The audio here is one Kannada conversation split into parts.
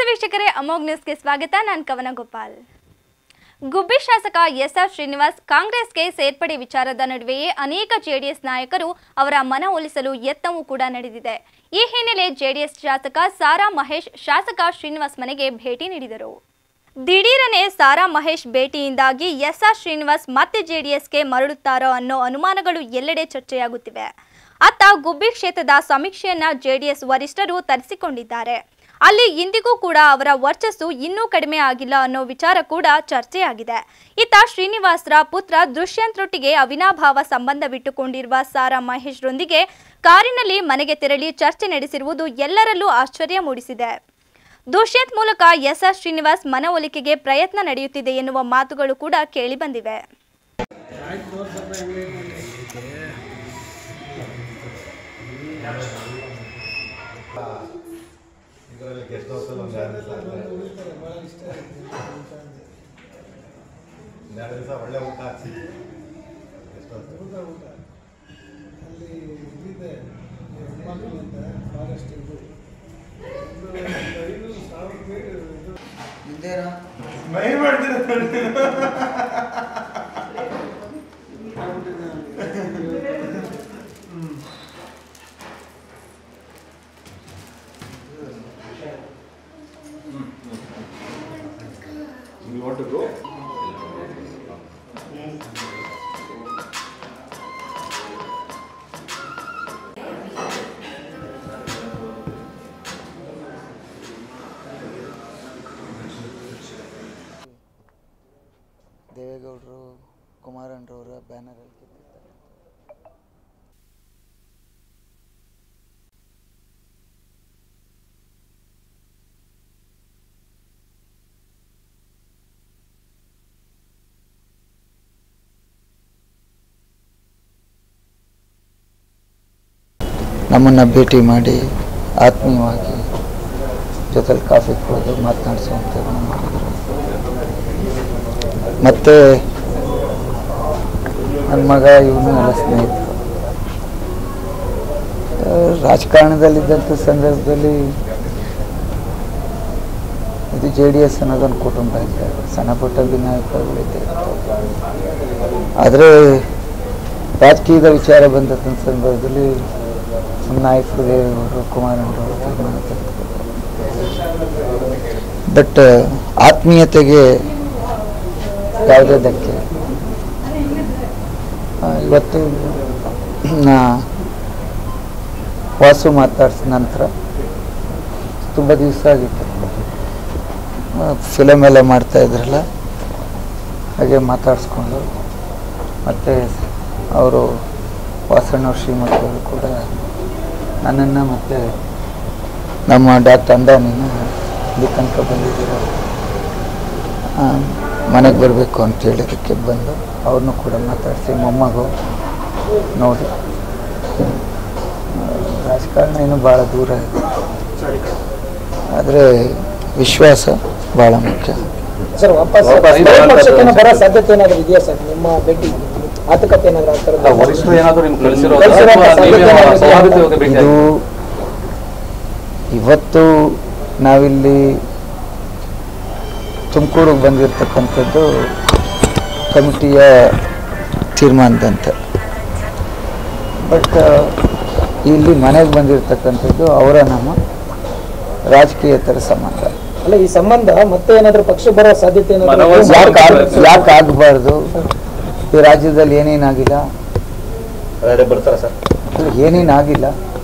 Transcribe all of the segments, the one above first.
ವೀಕ್ಷಕರೇ ಅಮೋಘ್ ನ್ಯೂಸ್ಗೆ ಸ್ವಾಗತ ನಾನು ಕವನ ಗೋಪಾಲ್ ಗುಬ್ಬಿ ಶಾಸಕ ಎಸ್ಆರ್ ಶ್ರೀನಿವಾಸ್ ಕಾಂಗ್ರೆಸ್ಗೆ ಸೇರ್ಪಡೆ ವಿಚಾರದ ನಡುವೆಯೇ ಅನೇಕ ಜೆಡಿಎಸ್ ನಾಯಕರು ಅವರ ಮನವೊಲಿಸಲು ಯತ್ನವೂ ಕೂಡ ನಡೆದಿದೆ ಈ ಹಿನ್ನೆಲೆ ಜೆಡಿಎಸ್ ಶಾಸಕ ಸಾರಾ ಮಹೇಶ್ ಶಾಸಕ ಶ್ರೀನಿವಾಸ್ ಮನೆಗೆ ಭೇಟಿ ನೀಡಿದರು ದಿಢೀರನೆ ಸಾರಾ ಮಹೇಶ್ ಭೇಟಿಯಿಂದಾಗಿ ಎಸ್ಆರ್ ಶ್ರೀನಿವಾಸ್ ಮತ್ತೆ ಜೆಡಿಎಸ್ಗೆ ಮರಳುತ್ತಾರೋ ಅನ್ನೋ ಅನುಮಾನಗಳು ಎಲ್ಲೆಡೆ ಚರ್ಚೆಯಾಗುತ್ತಿವೆ ಅತ್ತ ಗುಬ್ಬಿ ಕ್ಷೇತ್ರದ ಸಮೀಕ್ಷೆಯನ್ನ ಜೆಡಿಎಸ್ ವರಿಷ್ಠರು ತರಿಸಿಕೊಂಡಿದ್ದಾರೆ ಅಲ್ಲಿ ಇಂದಿಗೂ ಕೂಡ ಅವರ ವರ್ಚಸ್ಸು ಇನ್ನೂ ಕಡಿಮೆ ಆಗಿಲ್ಲ ಅನ್ನೋ ವಿಚಾರ ಕೂಡ ಚರ್ಚೆಯಾಗಿದೆ ಇತ್ತ ಶ್ರೀನಿವಾಸ್ರ ಪುತ್ರ ದುಷ್ಯಂತ್ರೊಟ್ಟಿಗೆ ಅವಿನಾಭಾವ ಸಂಬಂಧವಿಟ್ಟುಕೊಂಡಿರುವ ಸಾರಾ ಮಹೇಶ್ರೊಂದಿಗೆ ಕಾರಿನಲ್ಲಿ ಮನೆಗೆ ತೆರಳಿ ಚರ್ಚೆ ನಡೆಸಿರುವುದು ಎಲ್ಲರಲ್ಲೂ ಆಶ್ಚರ್ಯ ಮೂಡಿಸಿದೆ ದುಷ್ಯಂತ್ ಮೂಲಕ ಎಸ್ಆರ್ ಶ್ರೀನಿವಾಸ್ ಮನವೊಲಿಕೆಗೆ ಪ್ರಯತ್ನ ನಡೆಯುತ್ತಿದೆ ಎನ್ನುವ ಮಾತುಗಳು ಕೂಡ ಕೇಳಿಬಂದಿವೆ ಇದರಲ್ಲಿ ಗೆಸ್ಟ್ ಹೌಸಲ್ಲಿ ಒಂದು ಎರಡು ದಿವಸ ಎರಡು ದಿವಸ ಒಳ್ಳೆ ಊಟ ಹಾಕ್ಸಿ ಗೆಸ್ಟ್ ಹೌಸ್ ಊಟ ಊಟ ಅಲ್ಲಿ ಇದಿದೆ ಮಕ್ಕಳು ಅಂತ ಫಾರೆಸ್ಟ್ ಇದು ಒಂದು ಐನೂರು ಸಾವಿರ ಮೀಟರ್ ಇದು You want to go? ದೇವೇಗೌಡರು ಕುಮಾರಣ್ಣರವರ ಬ್ಯಾನರಲ್ಲಿ ಕಿತ್ತಿದ್ದಾರೆ ನಮ್ಮನ್ನು ಭೇಟಿ ಮಾಡಿ ಆತ್ಮೀಯವಾಗಿ ಜೊತೆಲಿ ಕಾಫಿ ಕುಡಿದು ಮಾತನಾಡಿಸುವಂಥದ್ದನ್ನು ಮಾಡಿದರು ಮತ್ತು ನನ್ನ ಮಗ ಇವನು ಎಲ್ಲ ಸ್ನೇಹಿತರು ಆ, ರಾಜಕಾರಣದಲ್ಲಿದ್ದಂಥ ಸಂದರ್ಭದಲ್ಲಿ ಇದು ಜೆ ಡಿ ಎಸ್ ಅನ್ನೋದೊಂದು ಕುಟುಂಬ ಇದೆ ಸಣ್ಣ ಪುಟ್ಟ ಭಿನ್ನಾಭಿಪ್ರಾಯಗಳಿದ್ದೇ ಇರ್ತವೆ ಆದರೆ ರಾಜಕೀಯದ ವಿಚಾರ ಬಂದಂಥ ಸಂದರ್ಭದಲ್ಲಿ ನಮ್ಮ ನಾಯಕರು ದೇವೇಗೌಡರು ಕುಮಾರಣ್ಣವರು ತೀರ್ಮಾನ ತೆಗೆದುಕೊಂಡರು ಬಟ್ ಆತ್ಮೀಯತೆಗೆ ಯಾವುದೇ ಧಕ್ಕೆ ಆ, ಇವತ್ತು ನಾ ವಾಸು ಮಾತಾಡ್ಸಿದ ನಂತರ ತುಂಬ ದಿವಸ ಆಗಿತ್ತು ಫಿಲಮ್ ಎಲ್ಲ ಮಾಡ್ತಾ ಇದ್ರಲ್ಲ ಹಾಗೆ ಮಾತಾಡಿಸ್ಕೊಂಡು ಮತ್ತು ಅವರು ವಾಸಣ್ಣ ಶ್ರೀಮತಿಯವರು ಕೂಡ ನನ್ನನ್ನು ಮತ್ತು ನಮ್ಮ ಡಾಕ್ಟರ್ ಅಂದಾನಿನ ಇಲ್ಲಿ ತನಕ ಬಂದಿದ್ದೀರ ಮನೆಗೆ ಬರಬೇಕು ಅಂತ ಹೇಳಿದ್ದಕ್ಕೆ ಬಂದು ಅವ್ರನ್ನೂ ಕೂಡ ಮಾತಾಡಿಸಿ ಮೊಮ್ಮಗು ನೋಡಿ ಆ, ರಾಜಕಾರಣ ಇನ್ನೂ ಭಾಳ ದೂರ ಇದೆ ಆದರೆ ವಿಶ್ವಾಸ ಭಾಳ ಮುಖ್ಯ ಸರ್ ವಾಪಸ್ ವಾಪಸ್ ಐದು ಬರೋಂಥದ್ದು ವರ್ಷಕ್ಕೇನೋ ಸರ್. ಬರೋ ಸಾಧ್ಯತೆ ಏನಾದ್ರು ಇದೆಯಾ ಸರ್ ನಿಮ್ಮ ಭೇಟಿ ಆತುಕತೆ ಏನಾದ್ರು ಆ ಥರದ್ದು? ವರಿಷ್ಠರು ಏನಾದ್ರು ನಿಮ್ಗೆ ಕಳಿಸಿರೋದು ಕಳ್ಸಿರೋ ಅಥವಾ ನೀವೇ ಸಾಧ್ಯತೆ ಏನಾದ್ರು ಇದೆಯಾ? ಸೌಹಾರ್ದಯುತವಾಗಿ ಭೇಟಿ ಇದು ಇವತ್ತು ನಾವಿಲ್ಲಿ ತುಮಕೂರಿಗೆ ಬಂದಿರತಕ್ಕಂಥದ್ದು ಕಮಿಟಿಯ ತೀರ್ಮಾನದಂತೆ ಬಟ್ ಇಲ್ಲಿ ಮನೆಗೆ ಬಂದಿರತಕ್ಕಂಥದ್ದು ಅವರ ನಮ್ಮ ರಾಜಕೀಯೇತರ ಸಂಬಂಧ ಅಲ್ಲ ಈ ಸಂಬಂಧ ಮತ್ತೆ ಏನಾದ್ರು ಪಕ್ಷ ಬರೋ ಸಾಧ್ಯತೆ ಏನಾದ್ರು ಮನವೊಲಿಸಿ- ಯಾಕೆ ಆಗ್- ಯಾಕೆ ಆಗಬಾರ್ದು ಈ ರಾಜ್ಯದಲ್ಲಿ ಏನೇನಾಗಿಲ್ಲ ಅದೇ ಬರ್ತಾರ ಸರ್ ಅಲ್ಲ, ಏನೇನಾಗಿಲ್ಲ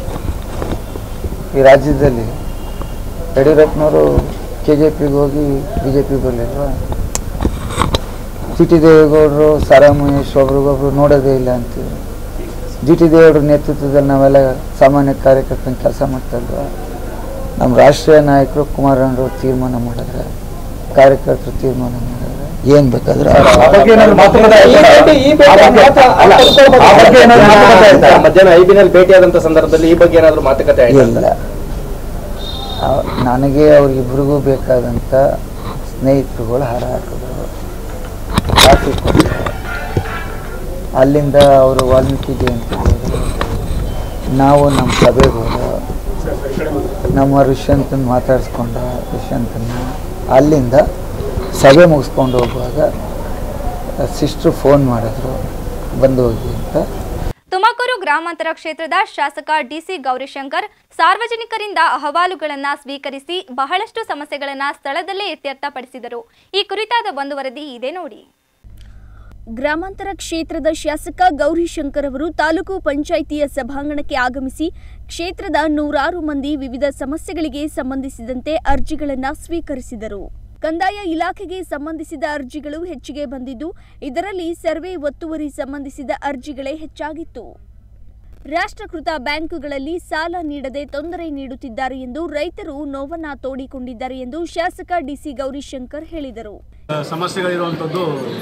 ಈ ರಾಜ್ಯದಲ್ಲಿ ಯಡಿಯೂರಪ್ಪನವರು ಕೆ ಜೆ ಪಿಗೆ ಹೋಗಿ ಬಿ ಜೆ ಪಿ ಬರಲಿಲ್ವಾ ಜಿ ಟಿ ದೇವೇಗೌಡರು ಸಾರಾ ಮಹೇಶ್ ಒಬ್ರಿಗೊಬ್ರು ನೋಡೋದೇ ಇಲ್ಲ ಅಂತೀವಿ ಜಿ ಟಿ ದೇವೇಗೌಡರ ನೇತೃತ್ವದಲ್ಲಿ ನಾವೆಲ್ಲ ಸಾಮಾನ್ಯ ಕಾರ್ಯಕರ್ತನ ಕೆಲಸ ಮಾಡ್ತಾ ಇದ್ವಾ ನಮ್ಮ ರಾಷ್ಟ್ರೀಯ ನಾಯಕರು ಕುಮಾರಣ್ಣರು ತೀರ್ಮಾನ ಮಾಡಿದ್ರೆ ಕಾರ್ಯಕರ್ತರು ತೀರ್ಮಾನ ಮಾಡಿದ್ರೆ ಏನು ಬೇಕಾದ್ರೆ ಆ ಬಗ್ಗೆ ಏನಾದ್ರು ಮಾತುಕತೆ ಈ ಆಯ್ತಾ? ಭೇಟಿ ಈ ಭೇಟಿ ಆ ಬಗ್ಗೆ- ಮಾತ್ರ ಅಲ್ಲ, ತಪ್ಪಿಸ್ಕೊಳ್ಬೋದು. ಆ ಬಗ್ಗೆ ಏನಾದ್ರು ಮಾತುಕತೆ ಆಯ್ತಾ? ಮಧ್ಯಾಹ್ನ ಐಬಿನಲ್ಲಿ ಭೇಟಿಯಾದಂತ ಸಂದರ್ಭದಲ್ಲಿ ಈ ಬಗ್ಗೆ ಏನಾದ್ರು ಮಾತುಕತೆ ಆಯ್ತಾ ಅಂತ? ಇಲ್ಲ ಅವ್- ನನಗೆ ಅವ್ರಿಗಿಬ್ರಿಗೂ ಬೇಕಾದಂಥ ಸ್ನೇಹಿತರುಗಳು ಹಾರ ಹಾಕಿದ್ರು ಕಾಫಿ ಕೊಟ್ಟರು ಅಲ್ಲಿಂದ ಅವರು ವಾಲ್ಮೀಕಿ ಜಯಂತಿಗೆ ಹೋದರು ನಾವು ನಮ್ಮ ಸಭೆಗೆ ಹೋದ ನಮ್ಮ ಋಷ್ಯಂತನ ಮಾತಾಡಿಸ್ಕೊಂಡ ಋಷ್ಯಂತನ ಅಲ್ಲಿಂದ ಸಭೆ ಮುಗಿಸ್ಕೊಂಡು ಹೋಗುವಾಗ ಸಿಸ್ಟ್ರು ಫೋನ್ ಮಾಡಿದ್ರು ಬಂದು ಹೋಗಿ ಅಂತ ತುಮಕೂರು ಗ್ರಾಮಾಂತರ ಕ್ಷೇತ್ರದ ಶಾಸಕ ಡಿಸಿ ಗೌರಿಶಂಕರ್ ಸಾರ್ವಜನಿಕರಿಂದ ಅಹವಾಲುಗಳನ್ನು ಸ್ವೀಕರಿಸಿ ಬಹಳಷ್ಟು ಸಮಸ್ಯೆಗಳನ್ನು ಸ್ಥಳದಲ್ಲೇ ಇತ್ಯರ್ಥಪಡಿಸಿದರು ಈ ಕುರಿತಾದ ಒಂದು ವರದಿ ಇದೆ ನೋಡಿ ಗ್ರಾಮಾಂತರ ಕ್ಷೇತ್ರದ ಶಾಸಕ ಗೌರಿಶಂಕರ್ ಅವರು ತಾಲೂಕು ಪಂಚಾಯಿತಿಯ ಸಭಾಂಗಣಕ್ಕೆ ಆಗಮಿಸಿ ಕ್ಷೇತ್ರದ ನೂರಾರು ಮಂದಿ ವಿವಿಧ ಸಮಸ್ಯೆಗಳಿಗೆ ಸಂಬಂಧಿಸಿದಂತೆ ಅರ್ಜಿಗಳನ್ನು ಸ್ವೀಕರಿಸಿದರು ಕಂದಾಯ ಇಲಾಖೆಗೆ ಸಂಬಂಧಿಸಿದ ಅರ್ಜಿಗಳು ಹೆಚ್ಚಿಗೆ ಬಂದಿದ್ದು ಇದರಲ್ಲಿ ಸರ್ವೆ ಒತ್ತುವರಿ ಸಂಬಂಧಿಸಿದ ಅರ್ಜಿಗಳೇ ಹೆಚ್ಚಾಗಿತ್ತು ರಾಷ್ಟ್ರೀಕೃತ ಬ್ಯಾಂಕುಗಳಲ್ಲಿ ಸಾಲ ನೀಡದೆ ತೊಂದರೆ ನೀಡುತ್ತಿದ್ದಾರೆ ಎಂದು ರೈತರು ನೋವನ್ನ ತೋಡಿಕೊಂಡಿದ್ದಾರೆ ಎಂದು ಶಾಸಕ ಡಿಸಿ ಗೌರಿಶಂಕರ್ ಹೇಳಿದರು ಸಮಸ್ಯೆಗಳಿರುವಂಥದ್ದು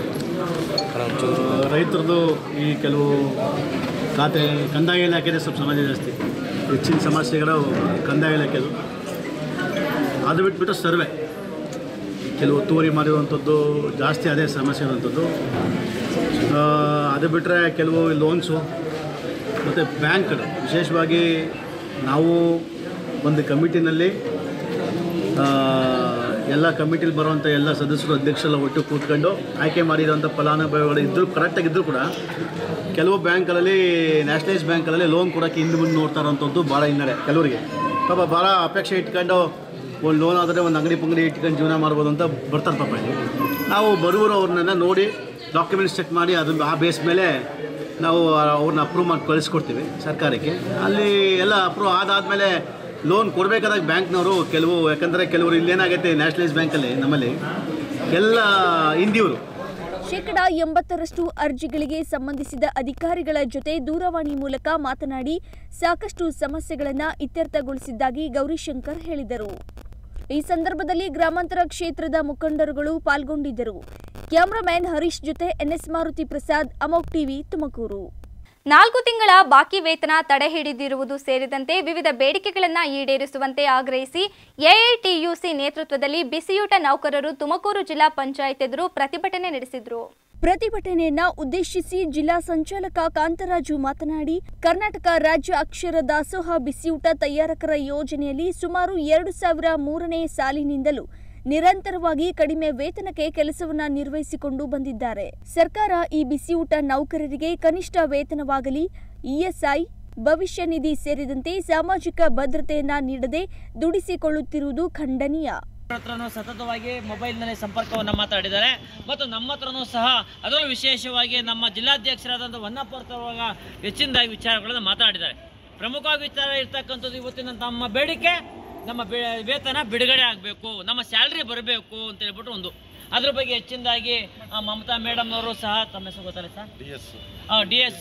ರೈತರದ್ದು ಈ ಕೆಲವು ಖಾತೆ ಕಂದಾಯ ಇಲಾಖೆದೇ ಸ್ವಲ್ಪ ಸಮಸ್ಯೆ ಜಾಸ್ತಿ ಹೆಚ್ಚಿನ ಸಮಸ್ಯೆಗಳು ಕಂದಾಯ ಇಲಾಖೆದು ಅದು ಬಿಟ್ಬಿಟ್ಟು ಸರ್ವೆ ಕೆಲವು ಒತ್ತುವರಿ ಮಾಡಿರುವಂಥದ್ದು ಜಾಸ್ತಿ ಅದೇ ಸಮಸ್ಯೆ ಇರುವಂಥದ್ದು ಆ, ಅದು ಬಿಟ್ಟರೆ ಕೆಲವು ಲೋನ್ಸು ಮತ್ತು ಬ್ಯಾಂಕ್ಗಳು ವಿಶೇಷವಾಗಿ ನಾವು ಒಂದು ಕಮಿಟಿನಲ್ಲಿ ಆ, ಎಲ್ಲ ಕಮಿಟಿಲಿ ಬರುವಂಥ ಎಲ್ಲ ಸದಸ್ಯರು ಅಧ್ಯಕ್ಷರೆಲ್ಲ ಒಟ್ಟು ಕೂತ್ಕೊಂಡು ಆಯ್ಕೆ ಮಾಡಿರೋಂಥ ಫಲಾನುಭವಿಗಳು ಇದ್ದರೂ ಕರೆಕ್ಟಾಗಿದ್ದರೂ ಕೂಡ ಕೆಲವು ಬ್ಯಾಂಕ್ಗಳಲ್ಲಿ ನ್ಯಾಷನಲೈಸ್ ಬ್ಯಾಂಕ್ಗಳಲ್ಲಿ ಲೋನ್ ಕೊಡೋಕ್ಕೆ ಹಿಂದೆ ಮುಂದೆ ನೋಡ್ತಾ ಇರೋಂಥದ್ದು ಭಾಳ ಹಿನ್ನಡೆ ಕೆಲವರಿಗೆ ಪಾಪ ಭಾಳ ಅಪೇಕ್ಷೆ ಇಟ್ಕೊಂಡು ಒಂದು ಲೋನ್ ಆದರೆ ಒಂದು ಅಂಗಡಿ ಪಂಗಡಿ ಇಟ್ಕೊಂಡು ಜೀವನ ಮಾಡ್ಬೋದು ಅಂತ ಬರ್ತಾರೆ ಪಾಪ ಇಲ್ಲಿ ನಾವು ಬರುವರು ಅವ್ರನ್ನೆಲ್ಲ ನೋಡಿ ಡಾಕ್ಯುಮೆಂಟ್ಸ್ ಚೆಕ್ ಮಾಡಿ ಅದನ್ನು ಆ ಬೇಸ್ ಮೇಲೆ ನಾವು ಅವ್ರನ್ನ ಅಪ್ರೂವ್ ಮಾಡಿ ಕಳಿಸ್ಕೊಡ್ತೀವಿ ಸರ್ಕಾರಕ್ಕೆ ಅಲ್ಲಿ ಎಲ್ಲ ಅಪ್ರೂವ್ ಆದಾದಮೇಲೆ ಲೋನ್ ಕೊಡಬೇಕಾದಾಗ ಬ್ಯಾಂಕ್ನವರು ಕೆಲವು ಯಾಕಂದರೆ ಕೆಲವರು ಇಲ್ಲೇನಾಗೈತೆ ನ್ಯಾಷನಲೈಸ್ ಬ್ಯಾಂಕಲ್ಲಿ ನಮ್ಮಲ್ಲಿ ಎಲ್ಲ ಹಿಂದಿಯವರು ಶೇಕಡ ಎಂಬತ್ತರಷ್ಟು ಅರ್ಜಿಗಳಿಗೆ ಸಂಬಂಧಿಸಿದ ಅಧಿಕಾರಿಗಳ ಜೊತೆ ದೂರವಾಣಿ ಮೂಲಕ ಮಾತನಾಡಿ ಸಾಕಷ್ಟು ಸಮಸ್ಯೆಗಳನ್ನು ಇತ್ಯರ್ಥಗೊಳಿಸಿದ್ದಾಗಿ ಗೌರಿಶಂಕರ್ ಹೇಳಿದರು ಈ ಸಂದರ್ಭದಲ್ಲಿ ಗ್ರಾಮಾಂತರ ಕ್ಷೇತ್ರದ ಮುಖಂಡರುಗಳು ಪಾಲ್ಗೊಂಡಿದ್ದರು ಕ್ಯಾಮರಾಮ್ಯಾನ್ ಹರೀಶ್ ಜೊತೆ ಎನ್ಎಸ್ ಮಾರುತಿ ಪ್ರಸಾದ್ ಅಮೋಕ್ ಟಿವಿ ತುಮಕೂರು ನಾಲ್ಕು ತಿಂಗಳ ಬಾಕಿ ವೇತನ ತಡೆ ಹಿಡಿದಿರುವುದು ಸೇರಿದಂತೆ ವಿವಿಧ ಬೇಡಿಕೆಗಳನ್ನು ಈಡೇರಿಸುವಂತೆ ಆಗ್ರಹಿಸಿ ಎಐಟಿಯುಸಿ ನೇತೃತ್ವದಲ್ಲಿ ಬಿಸಿಯೂಟ ನೌಕರರು ತುಮಕೂರು ಜಿಲ್ಲಾ ಪಂಚಾಯತ್ ಎದುರು ಪ್ರತಿಭಟನೆ ನಡೆಸಿದರು ಪ್ರತಿಭಟನೆಯನ್ನ ಉದ್ದೇಶಿಸಿ ಜಿಲ್ಲಾ ಸಂಚಾಲಕ ಕಾಂತರಾಜು ಮಾತನಾಡಿ ಕರ್ನಾಟಕ ರಾಜ್ಯ ಅಕ್ಷರ ದಾಸೋಹ ಬಿಸಿಯೂಟ ತಯಾರಕರ ಯೋಜನೆಯಲ್ಲಿ ಸುಮಾರು ಎರಡು ಸಾವಿರ ಮೂರನೇ ಸಾಲಿನಿಂದಲೂ ನಿರಂತರವಾಗಿ ಕಡಿಮೆ ವೇತನಕ್ಕೆ ಕೆಲಸವನ್ನ ನಿರ್ವಹಿಸಿಕೊಂಡು ಬಂದಿದ್ದಾರೆ ಸರ್ಕಾರ ಈ ಬಿಸಿಯೂಟ ನೌಕರರಿಗೆ ಕನಿಷ್ಠ ವೇತನವಾಗಲಿ ಇಎಸ್ಐ ಭವಿಷ್ಯ ನಿಧಿ ಸೇರಿದಂತೆ ಸಾಮಾಜಿಕ ಭದ್ರತೆಯನ್ನ ನೀಡದೆ ದುಡಿಸಿಕೊಳ್ಳುತ್ತಿರುವುದು ಖಂಡನೀಯ ಹತ್ರನೂ ಸತತವಾಗಿ ಮೊಬೈಲ್ನಲ್ಲಿ ಸಂಪರ್ಕವನ್ನು ಮಾತಾಡಿದ್ದಾರೆ ಮತ್ತು ನಮ್ಮ ಹತ್ರನೂ ಸಹ ಅದರಲ್ಲೂ ವಿಶೇಷವಾಗಿ ನಮ್ಮ ಜಿಲ್ಲಾಧ್ಯಕ್ಷರಾದಂಥ ಹೊನ್ನಪ್ಪರ್ತವಾಗ ಹೆಚ್ಚಿನದಾಗಿ ವಿಚಾರಗಳನ್ನು ಮಾತಾಡಿದ್ದಾರೆ ಪ್ರಮುಖವಾಗಿ ವಿಚಾರ ಇರ್ತಕ್ಕಂಥದ್ದು ಇವತ್ತಿನ ನಮ್ಮ ಬೇಡಿಕೆ ನಮ್ಮ ಬೆ ವೇತನ ಬಿಡುಗಡೆ ಆಗಬೇಕು ನಮ್ಮ ಸ್ಯಾಲ್ರಿ ಬರಬೇಕು ಅಂತ ಹೇಳ್ಬಿಟ್ಟು ಒಂದು ಅದ್ರ ಬಗ್ಗೆ ಹೆಚ್ಚಿನದಾಗಿ ಆ, ಮಮತಾ ಮೇಡಮ್ ಅವರು ಸಹ ತಮ್ಮ ಹೆಸರು ಗೊತ್ತಲ್ಲ sir D S D S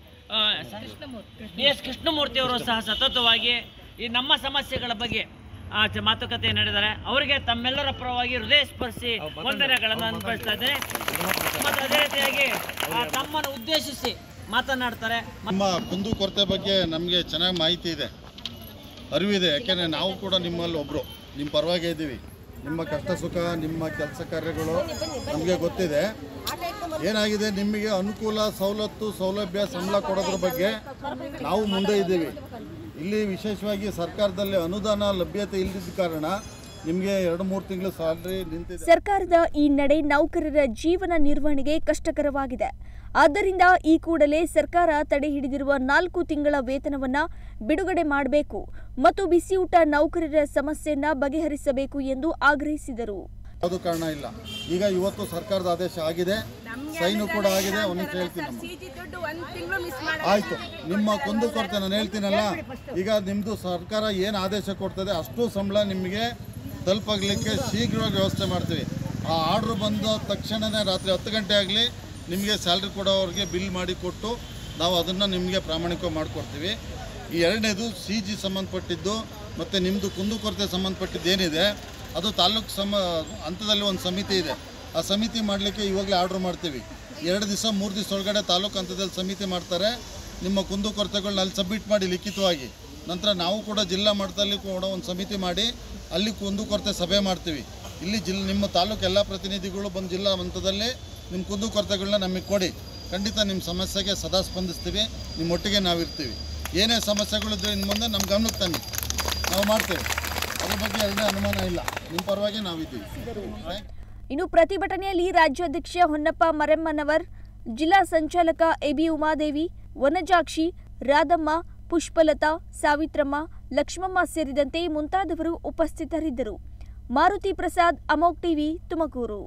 D S Krishnamurthy ಅವರು ಸಹ ಸತತವಾಗಿ ಈ ನಮ್ಮ ಸಮಸ್ಯೆಗಳ ಬಗ್ಗೆ ಆ, ಚ- ಮಾತುಕತೆ ನಡೆದರೆ ಅವರಿಗೆ ತಮ್ಮೆಲ್ಲರ ಪರವಾಗಿ ಹೃದಯ ಸ್ಪರ್ಶಿ ವಂದನೆಗಳನ್ನು ಅನ್ಪಡಿಸ್ತಾ ಇದ್ದೇನೆ ಮತ್ತು ಅದೇ ರೀತಿಯಾಗಿ ಆ, ತಮ್ಮನ್ನು ಉದ್ದೇಶಿಸಿ ಮಾತನಾಡ್ತಾರೆ ನಮ್ಮ ಕುಂದು ಕೊರತೆ ಬಗ್ಗೆ ನಮಗೆ ಚೆನ್ನಾಗಿ ಮಾಹಿತಿ ಇದೆ ಅರಿವಿದೆ ಯಾಕೆಂದರೆ ನಾವು ಕೂಡ ನಿಮ್ಮಲ್ಲಿ ಒಬ್ಬರು ನಿಮ್ಮ ಪರವಾಗಿ ಇದ್ದೀವಿ ನಿಮ್ಮ ಕಷ್ಟ ಸುಖ ನಿಮ್ಮ ಕೆಲಸ ಕಾರ್ಯಗಳು ನಮಗೆ ಗೊತ್ತಿದೆ ಏನಾಗಿದೆ ನಿಮಗೆ ಅನುಕೂಲ ಸವಲತ್ತು ಸೌಲಭ್ಯ ಸಂಬಳ ಕೊಡೋದ್ರ ಬಗ್ಗೆ ನಾವು ಮುಂದೆ ಇದ್ದೀವಿ ಇಲ್ಲಿ ವಿಶೇಷವಾಗಿ ಸರ್ಕಾರದಲ್ಲಿ ಅನುದಾನ ಲಭ್ಯತೆ ಇಲ್ಲದಿದ್ದ ಕಾರಣ ನಿಮಗೆ ಎರಡು ಮೂರು ತಿಂಗಳು ಸ್ಯಾಲ್ರಿ ನಿಂತಿದೆ ಸರ್ಕಾರದ ಈ ನಡೆ ನೌಕರರ ಜೀವನ ನಿರ್ವಹಣೆಗೆ ಕಷ್ಟಕರವಾಗಿದೆ ಆದ್ದರಿಂದ ಈ ಕೂಡಲೇ ಸರ್ಕಾರ ತಡೆ ಹಿಡಿದಿರುವ ನಾಲ್ಕು ತಿಂಗಳ ವೇತನವನ್ನ ಬಿಡುಗಡೆ ಮಾಡಬೇಕು ಮತ್ತು ಬಿಸಿಯೂಟ ನೌಕರರ ಸಮಸ್ಯೆಯನ್ನ ಬಗೆಹರಿಸಬೇಕು ಎಂದು ಆಗ್ರಹಿಸಿದರು ಯಾವುದು ಕಾರಣ ಇಲ್ಲ ಈಗ ಇವತ್ತು ಸರ್ಕಾರದ ಆದೇಶ ಆಗಿದೆ ಸೈನು ಕೂಡ ಆಗಿದೆ ಒಂದು ಹೇಳ್ತೀನಿ ನಮ್ಮ. ಆಯ್ತು ನಿಮ್ಮ ಕುಂದು ಕೊರತೆ ನಾನು ಹೇಳ್ತೀನಲ್ಲ ಈಗ ನಿಮ್ಮದು ಸರ್ಕಾರ ಏನು ಆದೇಶ ಕೊಡ್ತದೆ ಅಷ್ಟು ಸಂಬಳ ನಿಮಗೆ ತಲುಪಾಗಲಿಕ್ಕೆ ಶೀಘ್ರವಾಗಿ ವ್ಯವಸ್ಥೆ ಮಾಡ್ತೀವಿ ಆ ಆರ್ಡ್ರ್ ಬಂದ ತಕ್ಷಣವೇ ರಾತ್ರಿ ಹತ್ತು ಗಂಟೆ ಆಗಲಿ ನಿಮಗೆ ಸ್ಯಾಲ್ರಿ ಕೊಡೋವ್ರಿಗೆ ಬಿಲ್ ಮಾಡಿ ಕೊಟ್ಟು ನಾವು ಅದನ್ನು ನಿಮಗೆ ಪ್ರಾಮಾಣಿಕ ಮಾಡಿಕೊಡ್ತೀವಿ ಈ ಎರಡನೇದು ಸಿ ಜಿ ಸಂಬಂಧಪಟ್ಟಿದ್ದು ಮತ್ತು ನಿಮ್ಮದು ಕುಂದುಕೊರತೆ ಸಂಬಂಧಪಟ್ಟಿದ್ದು ಏನಿದೆ ಅದು ತಾಲೂಕು ಸಮ ಹಂತದಲ್ಲಿ ಒಂದು ಸಮಿತಿ ಇದೆ ಆ ಸಮಿತಿ ಮಾಡಲಿಕ್ಕೆ ಇವಾಗಲೇ ಆರ್ಡ್ರ್ ಮಾಡ್ತೀವಿ ಎರಡು ದಿವಸ ಮೂರು ದಿವಸ ಒಳಗಡೆ ತಾಲೂಕು ಹಂತದಲ್ಲಿ ಸಮಿತಿ ಮಾಡ್ತಾರೆ ನಿಮ್ಮ ಕುಂದುಕೊರತೆಗಳನ್ನ ಅಲ್ಲಿ ಸಬ್ಮಿಟ್ ಮಾಡಿ ಲಿಖಿತವಾಗಿ ನಂತರ ನಾವು ಕೂಡ ಜಿಲ್ಲಾ ಮಟ್ಟದಲ್ಲಿ ಕೂಡ ಒಂದು ಸಮಿತಿ ಮಾಡಿ ಅಲ್ಲಿ ಕುಂದುಕೊರತೆ ಸಭೆ ಮಾಡ್ತೀವಿ ಇಲ್ಲಿ ಜಿಲ್ ನಿಮ್ಮ ತಾಲೂಕು ಎಲ್ಲ ಪ್ರತಿನಿಧಿಗಳು ಬಂದು ಜಿಲ್ಲಾ ಹಂತದಲ್ಲಿ ನಿಮ್ಮ ಕುಂದುಕೊರತೆಗಳನ್ನ ನಮಗೆ ಕೊಡಿ ಖಂಡಿತ ನಿಮ್ಮ ಸಮಸ್ಯೆಗೆ ಸದಾ ಸ್ಪಂದಿಸ್ತೀವಿ ನಿಮ್ಮ ಒಟ್ಟಿಗೆ ನಾವು ಇರ್ತೀವಿ ಏನೇ ಸಮಸ್ಯೆಗಳಿದ್ರೆ ಇನ್ನು ಮುಂದೆ ನಮ್ಮ ಗಮನಕ್ಕೆ ತನ್ನಿ ನಾವು ಮಾಡ್ತೇವೆ ಅದ್ರ ಬಗ್ಗೆ ಎರಡನೇ ಅನುಮಾನ ಇಲ್ಲ ನಿಮ್ಮ ಪರವಾಗಿ ನಾವಿದ್ದೀವಿ Thank you. ಇನ್ನು ಪ್ರತಿಭಟನೆಯಲ್ಲಿ ರಾಜ್ಯಾಧ್ಯಕ್ಷ ಹೊನ್ನಪ್ಪ ಮರೆಮ್ಮನವರ್ ಜಿಲ್ಲಾ ಸಂಚಾಲಕ ಎಬಿ ಉಮಾದೇವಿ ವನಜಾಕ್ಷಿ ರಾಧಮ್ಮ ಪುಷ್ಪಲತಾ ಸಾವಿತ್ರಮ್ಮ ಲಕ್ಷ್ಮಮ್ಮ ಸೇರಿದಂತೆ ಮುಂತಾದವರು ಉಪಸ್ಥಿತರಿದ್ದರು ಮಾರುತಿ ಪ್ರಸಾದ್ ಅಮೋಕ್ ಟಿವಿ ತುಮಕೂರು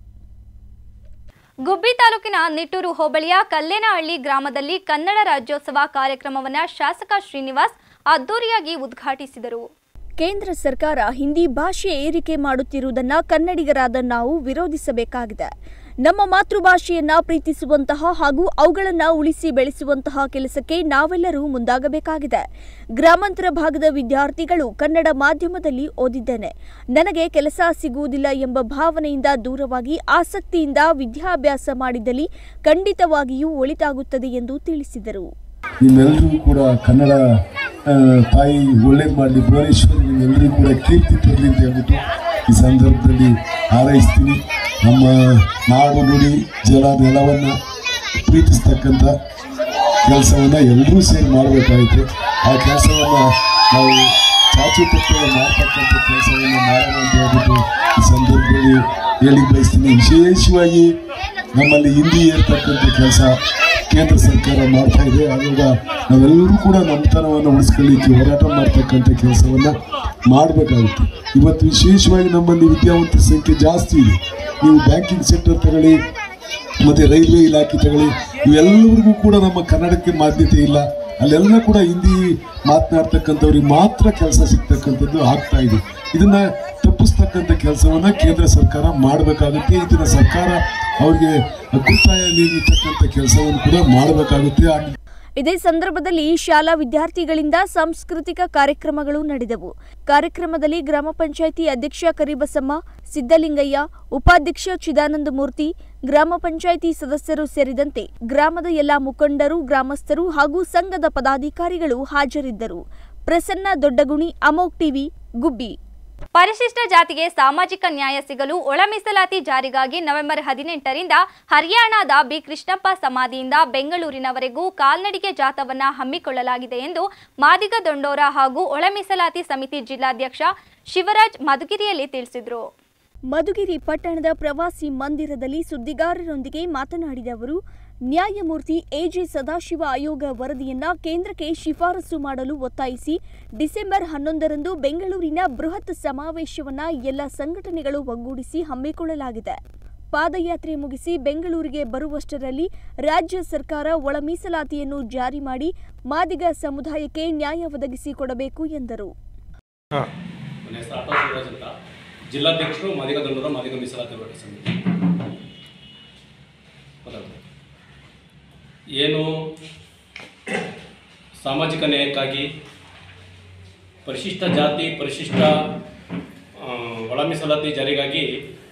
ಗುಬ್ಬಿ ತಾಲೂಕಿನ ನಿಟ್ಟೂರು ಹೋಬಳಿಯ ಕಲ್ಲೇನಹಳ್ಳಿ ಗ್ರಾಮದಲ್ಲಿ ಕನ್ನಡ ರಾಜ್ಯೋತ್ಸವ ಕಾರ್ಯಕ್ರಮವನ್ನು ಶಾಸಕ ಶ್ರೀನಿವಾಸ್ ಅದ್ದೂರಿಯಾಗಿ ಉದ್ಘಾಟಿಸಿದರು ಕೇಂದ್ರ ಸರ್ಕಾರ ಹಿಂದಿ ಭಾಷೆ ಏರಿಕೆ ಮಾಡುತ್ತಿರುವುದನ್ನ ಕನ್ನಡಿಗರಾದ ನಾವು ವಿರೋಧಿಸಬೇಕಾಗಿದೆ ನಮ್ಮ ಮಾತೃಭಾಷೆಯನ್ನ ಪ್ರೀತಿಸುವಂತಹ ಹಾಗೂ ಅವುಗಳನ್ನ ಉಳಿಸಿ ಬೆಳೆಸುವಂತಹ ಕೆಲಸಕ್ಕೆ ನಾವೆಲ್ಲರೂ ಮುಂದಾಗಬೇಕಾಗಿದೆ ಗ್ರಾಮಾಂತರ ಭಾಗದ ವಿದ್ಯಾರ್ಥಿಗಳು ಕನ್ನಡ ಮಾಧ್ಯಮದಲ್ಲಿ ಓದಿದ್ದೇನೆ ನನಗೆ ಕೆಲಸ ಸಿಗುವುದಿಲ್ಲ ಎಂಬ ಭಾವನೆಯಿಂದ ದೂರವಾಗಿ ಆಸಕ್ತಿಯಿಂದ ವಿದ್ಯಾಭ್ಯಾಸ ಮಾಡಿದಲ್ಲಿ ಖಂಡಿತವಾಗಿಯೂ ಒಳಿತಾಗುತ್ತದೆ ಎಂದು ತಿಳಿಸಿದರು ನಿಮ್ಮೆಲ್ಲರಿಗೂ ಕೂಡ ಕನ್ನಡ ಆ, ತಾಯಿ ಒಳ್ಳೇದು ಮಾಡಲಿ ಭುವನೇಶ್ವರಿ ನಿಮ್ಮೆಲ್ಲರಿಗೂ ಕೂಡ ಕೀರ್ತಿ ತರಲಿ ಅಂತ ಹೇಳ್ಬಿಟ್ಟು ಈ ಸಂದರ್ಭದಲ್ಲಿ ಹಾರೈಸ್ತೀನಿ ನಮ್ಮ ನಾಡು ನುಡಿ ಜಲ ನೆಲವನ್ನು ಪ್ರೀತಿಸ್ತಕ್ಕಂಥ ಕೆಲಸವನ್ನು ಎಲ್ಲರೂ ಸೇರಿ ಮಾಡಬೇಕಾಗುತ್ತೆ ಆ ಕೆಲಸವನ್ನು ನಾವು ಚಾಚು ತಪ್ಪದೆ ಮಾಡ್ತಕ್ಕಂಥ ಕೆಲಸವನ್ನು ಮಾಡೋಣ ಅಂತ ಹೇಳ್ಬಿಟ್ಟು ಈ ಸಂದರ್ಭದಲ್ಲಿ ಹೇಳಿ ಬಯಸ್ತೀನಿ ವಿಶೇಷವಾಗಿ ನಮ್ಮಲ್ಲಿ ಹಿಂದಿ ಇರ್ತಕ್ಕಂಥ ಕೆಲಸ ಕೇಂದ್ರ ಸರ್ಕಾರ ಮಾಡ್ತಾ ಇದೆ ಆವಾಗ ನಾವೆಲ್ಲರೂ ಕೂಡ ನಮ್ಮತನವನ್ನು ಉಳಿಸ್ಕೊಳ್ಳಿಕ್ಕೆ ಹೋರಾಟ ಮಾಡ್ತಕ್ಕಂಥ ಕೆಲಸವನ್ನು ಮಾಡಬೇಕಾಗುತ್ತೆ ಇವತ್ತು ವಿಶೇಷವಾಗಿ ನಮ್ಮಲ್ಲಿ ವಿದ್ಯಾವಂತರ ಸಂಖ್ಯೆ ಜಾಸ್ತಿ ಇದೆ ನೀವು ಬ್ಯಾಂಕಿಂಗ್ ಸೆಕ್ಟರ್ ತಗೊಳ್ಳಿ ಮತ್ತು ರೈಲ್ವೆ ಇಲಾಖೆ ತಗೊಳ್ಳಿ ಇವೆಲ್ಲರಿಗೂ ಕೂಡ ನಮ್ಮ ಕನ್ನಡಕ್ಕೆ ಮಾನ್ಯತೆ ಇಲ್ಲ ಅಲ್ಲೆಲ್ಲ ಕೂಡ ಹಿಂದಿ ಮಾತನಾಡ್ತಕ್ಕಂಥವ್ರಿಗೆ ಮಾತ್ರ ಕೆಲಸ ಸಿಗ್ತಕ್ಕಂಥದ್ದು ಆಗ್ತಾ ಇದೆ ಇದನ್ನ ತಪ್ಪಿಸ್ತಕ್ಕಂಥ ಕೆಲಸವನ್ನ ಕೇಂದ್ರ ಸರ್ಕಾರ ಮಾಡಬೇಕಾಗುತ್ತೆ ಇದನ್ನ ಸರ್ಕಾರ ಅವ್ರಿಗೆ ಒತ್ತಾಯ ನೀಡತಕ್ಕಂಥ ಕೆಲಸವನ್ನು ಕೂಡ ಮಾಡಬೇಕಾಗುತ್ತೆ ಆ ಇದೇ ಸಂದರ್ಭದಲ್ಲಿ ಶಾಲಾ ವಿದ್ಯಾರ್ಥಿಗಳಿಂದ ಸಾಂಸ್ಕೃತಿಕ ಕಾರ್ಯಕ್ರಮಗಳು ನಡೆದವು ಕಾರ್ಯಕ್ರಮದಲ್ಲಿ ಗ್ರಾಮ ಪಂಚಾಯಿತಿ ಅಧ್ಯಕ್ಷ ಕರಿಬಸಮ್ಮ ಸಿದ್ದಲಿಂಗಯ್ಯ ಉಪಾಧ್ಯಕ್ಷ ಚಿದಾನಂದ ಮೂರ್ತಿ ಗ್ರಾಮ ಪಂಚಾಯಿತಿ ಸದಸ್ಯರು ಸೇರಿದಂತೆ ಗ್ರಾಮದ ಎಲ್ಲಾ ಮುಖಂಡರು ಗ್ರಾಮಸ್ಥರು ಹಾಗೂ ಸಂಘದ ಪದಾಧಿಕಾರಿಗಳು ಹಾಜರಿದ್ದರು ಪ್ರಸನ್ನ ದೊಡ್ಡಗುಣಿ ಅಮೋಕ್ ಟಿವಿ ಗುಬ್ಬಿ ಪರಿಶಿಷ್ಟ ಜಾತಿಗೆ ಸಾಮಾಜಿಕ ನ್ಯಾಯ ಸಿಗಲು ಒಳ ಮೀಸಲಾತಿ ಜಾರಿಗಾಗಿ ನವೆಂಬರ್ ಹದಿನೆಂಟರಿಂದ ಹರಿಯಾಣದ ಬಿ ಕೃಷ್ಣಪ್ಪ ಸಮಾಧಿಯಿಂದ ಬೆಂಗಳೂರಿನವರೆಗೂ ಕಾಲ್ನಡಿಗೆ ಜಾಥವನ್ನ ಹಮ್ಮಿಕೊಳ್ಳಲಾಗಿದೆ ಎಂದು ಮಾದಿಗ ದೊಂಡೋರ ಹಾಗೂ ಒಳ ಮೀಸಲಾತಿ ಸಮಿತಿ ಜಿಲ್ಲಾಧ್ಯಕ್ಷ ಶಿವರಾಜ್ ಮಧುಗಿರಿಯಲ್ಲಿ ತಿಳಿಸಿದರು ಮಧುಗಿರಿ ಪಟ್ಟಣದ ಪ್ರವಾಸಿ ಮಂದಿರದಲ್ಲಿ ಸುದ್ದಿಗಾರರೊಂದಿಗೆ ಮಾತನಾಡಿದ ಅವರು ನ್ಯಾಯಮೂರ್ತಿ ಎಜೆ ಸದಾಶಿವ ಆಯೋಗ ವರದಿಯನ್ನ ಕೇಂದ್ರಕ್ಕೆ ಶಿಫಾರಸು ಮಾಡಲು ಒತ್ತಾಯಿಸಿ ಡಿಸೆಂಬರ್ ಹನ್ನೊಂದರಂದು ಬೆಂಗಳೂರಿನ ಬೃಹತ್ ಸಮಾವೇಶವನ್ನ ಎಲ್ಲ ಸಂಘಟನೆಗಳು ಒಗ್ಗೂಡಿಸಿ ಹಮ್ಮಿಕೊಳ್ಳಲಾಗಿದೆ ಪಾದಯಾತ್ರೆ ಮುಗಿಸಿ ಬೆಂಗಳೂರಿಗೆ ಬರುವಷ್ಟರಲ್ಲಿ ರಾಜ್ಯ ಸರ್ಕಾರ ಒಳ ಮೀಸಲಾತಿಯನ್ನು ಜಾರಿ ಮಾಡಿ ಮಾದಿಗ ಸಮುದಾಯಕ್ಕೆ ನ್ಯಾಯ ಒದಗಿಸಿಕೊಡಬೇಕು ಎಂದರು ನನ್ನ ಹೆಸರು ಆಟೋ ಶಿವರಾಜ್ ಅಂತ ಜಿಲ್ಲಾಧ್ಯಕ್ಷರು ಮಾದಿಗ ದಂಡೂರ ಮಾದಿಗ ಮೀಸಲಾತಿ ಹೋರಾಟ ಸಮಿತಿ ಮಾತಾಡ್ತೀನಿ. ಏನು ಸಾಮಾಜಿಕ ನ್ಯಾಯಕ್ಕಾಗಿ ಪರಿಶಿಷ್ಟ ಜಾತಿ ಪರಿಶಿಷ್ಟ ಆ, ಒಳ ಮೀಸಲಾತಿ ಜಾರಿಗಾಗಿ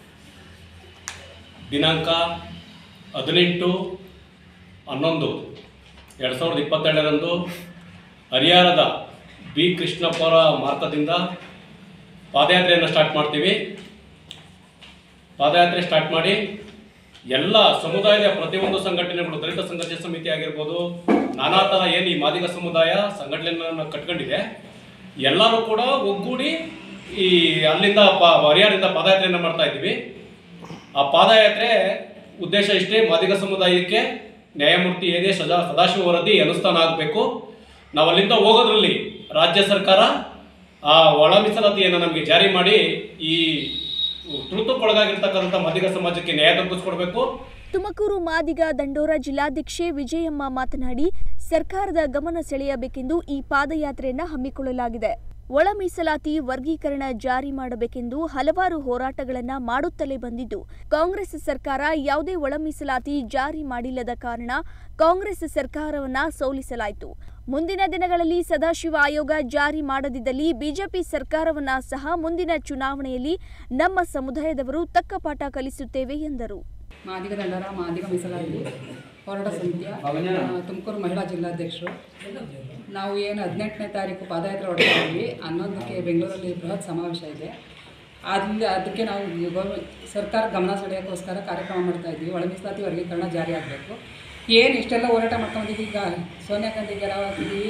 ದಿನಾಂಕ ಹದಿನೆಂಟು ಹನ್ನೊಂದು ಎರಡು ಸಾವಿರದ ಇಪ್ಪತ್ತೆರಡರಂದು ಹರಿಯಾಣದ ಬಿ ಕೃಷ್ಣಪ್ಪರ ಮಾರ್ಗದಿಂದ ಪಾದಯಾತ್ರೆಯನ್ನು ಸ್ಟಾರ್ಟ್ ಮಾಡ್ತೀವಿ ಪಾದಯಾತ್ರೆ ಸ್ಟಾರ್ಟ್ ಮಾಡಿ ಎಲ್ಲ ಸಮುದಾಯದ ಪ್ರತಿಯೊಂದು ಸಂಘಟನೆಗಳು ದಲಿತ ಸಂಘರ್ಷ ಸಮಿತಿ ಆಗಿರ್ಬೋದು ನಾನಾ ಥರ ಏನು ಈ ಮಾದಿಗ ಸಮುದಾಯ ಸಂಘಟನೆಯನ್ನು ಕಟ್ಕೊಂಡಿದೆ ಎಲ್ಲರೂ ಕೂಡ ಒಗ್ಗೂಡಿ ಈ ಅಲ್ಲಿಂದ ಪ ಹರಿಯಾಣದಿಂದ ಪಾದಯಾತ್ರೆಯನ್ನು ಮಾಡ್ತಾ ಇದ್ದೀವಿ ಆ ಪಾದಯಾತ್ರೆ ಉದ್ದೇಶ ಇಷ್ಟೇ ಮಾದಿಗ ಸಮುದಾಯಕ್ಕೆ ನ್ಯಾಯಮೂರ್ತಿ ಏನೇ ಸದಾ ಸದಾಶಿವ ವರದಿ ಅನುಷ್ಠಾನ ಆಗಬೇಕು ನಾವು ಅಲ್ಲಿಂದ ಹೋಗೋದ್ರಲ್ಲಿ ರಾಜ್ಯ ಸರ್ಕಾರ ಆ ಒಳ ಮೀಸಲಾತಿಯನ್ನು ನಮಗೆ ಜಾರಿ ಮಾಡಿ ಈ ತುಳಿತಕ್ಕೊಳಗಾಗಿರ್ತಕ್ಕಂಥ ಮಾದಿಗ ಸಮಾಜಕ್ಕೆ ನ್ಯಾಯ ದೊರಕಿಸ್ಕೊಡ್ಬೇಕು ತುಮಕೂರು ಮಾದಿಗ ದಂಡೋರ ಜಿಲ್ಲಾಧ್ಯಕ್ಷೆ ವಿಜಯಮ್ಮ ಮಾತನಾಡಿ ಸರ್ಕಾರದ ಗಮನ ಸೆಳೆಯಬೇಕೆಂದು ಈ ಪಾದಯಾತ್ರೆಯನ್ನ ಹಮ್ಮಿಕೊಳ್ಳಲಾಗಿದೆ ಒಳ ಮೀಸಲಾತಿ ವರ್ಗೀಕರಣ ಜಾರಿ ಮಾಡಬೇಕೆಂದು ಹಲವಾರು ಹೋರಾಟಗಳನ್ನ ಮಾಡುತ್ತಲೇ ಬಂದಿದ್ದು ಕಾಂಗ್ರೆಸ್ ಸರ್ಕಾರ ಯಾವುದೇ ಒಳ ಮೀಸಲಾತಿ ಜಾರಿ ಮಾಡಿಲ್ಲದ ಕಾರಣ ಕಾಂಗ್ರೆಸ್ ಸರ್ಕಾರವನ್ನ ಸೋಲಿಸಲಾಯಿತು ಮುಂದಿನ ದಿನಗಳಲ್ಲಿ ಸದಾಶಿವ ಆಯೋಗ ಜಾರಿ ಮಾಡದಿದ್ದಲ್ಲಿ ಬಿಜೆಪಿ ಸರ್ಕಾರವನ್ನ ಸಹ ಮುಂದಿನ ಚುನಾವಣೆಯಲ್ಲಿ ನಮ್ಮ ಸಮುದಾಯದವರು ತಕ್ಕ ಪಾಠ ಕಲಿಸುತ್ತೇವೆ ಎಂದರು ಮಾದಿಗ ದಂಡರ ಮಾದಿಗ ಮೀಸಲಾತಿ ಹೋರಾಟ ಸಮಿತಿಯ ಆ, ತುಮಕೂರು ಮಹಿಳಾ ಜಿಲ್ಲಾಧ್ಯಕ್ಷರು ನಾವು ಏನು ಹದಿನೆಂಟನೇ ತಾರೀಕು ಪಾದಯಾತ್ರೆ ಹೊರಡ್ತಾ ಇದ್ವಿ ಹನ್ನೊಂದಕ್ಕೆ ಬೆಂಗಳೂರಲ್ಲಿ ಬೃಹತ್ ಸಮಾವೇಶ ಇದೆ ಅಲ್ಲಿ ಅದಕ್ಕೆ ನಾವು ಗೌರ್ಮೆಂಟ್ ಸರ್ಕಾರ ಗಮನ ಸೆಳೆಯೋಕ್ಕೋಸ್ಕರ ಕಾರ್ಯಕ್ರಮ ಮಾಡ್ತಾ ಇದ್ವಿ ಒಳ ಮೀಸಲಾತಿ ವರ್ಗೀಕರಣ ಜಾರಿ ಆಗಬೇಕು ಏನು ಇಷ್ಟೆಲ್ಲ ಹೋರಾಟ ಮಾಡ್ಕೊಂಡಿದ್ದೀವಿ ಈಗ ಸೋನಿಯಾ ಗಾಂಧಿ ಗೆಲುವಾಗಿದ್ದೀವಿ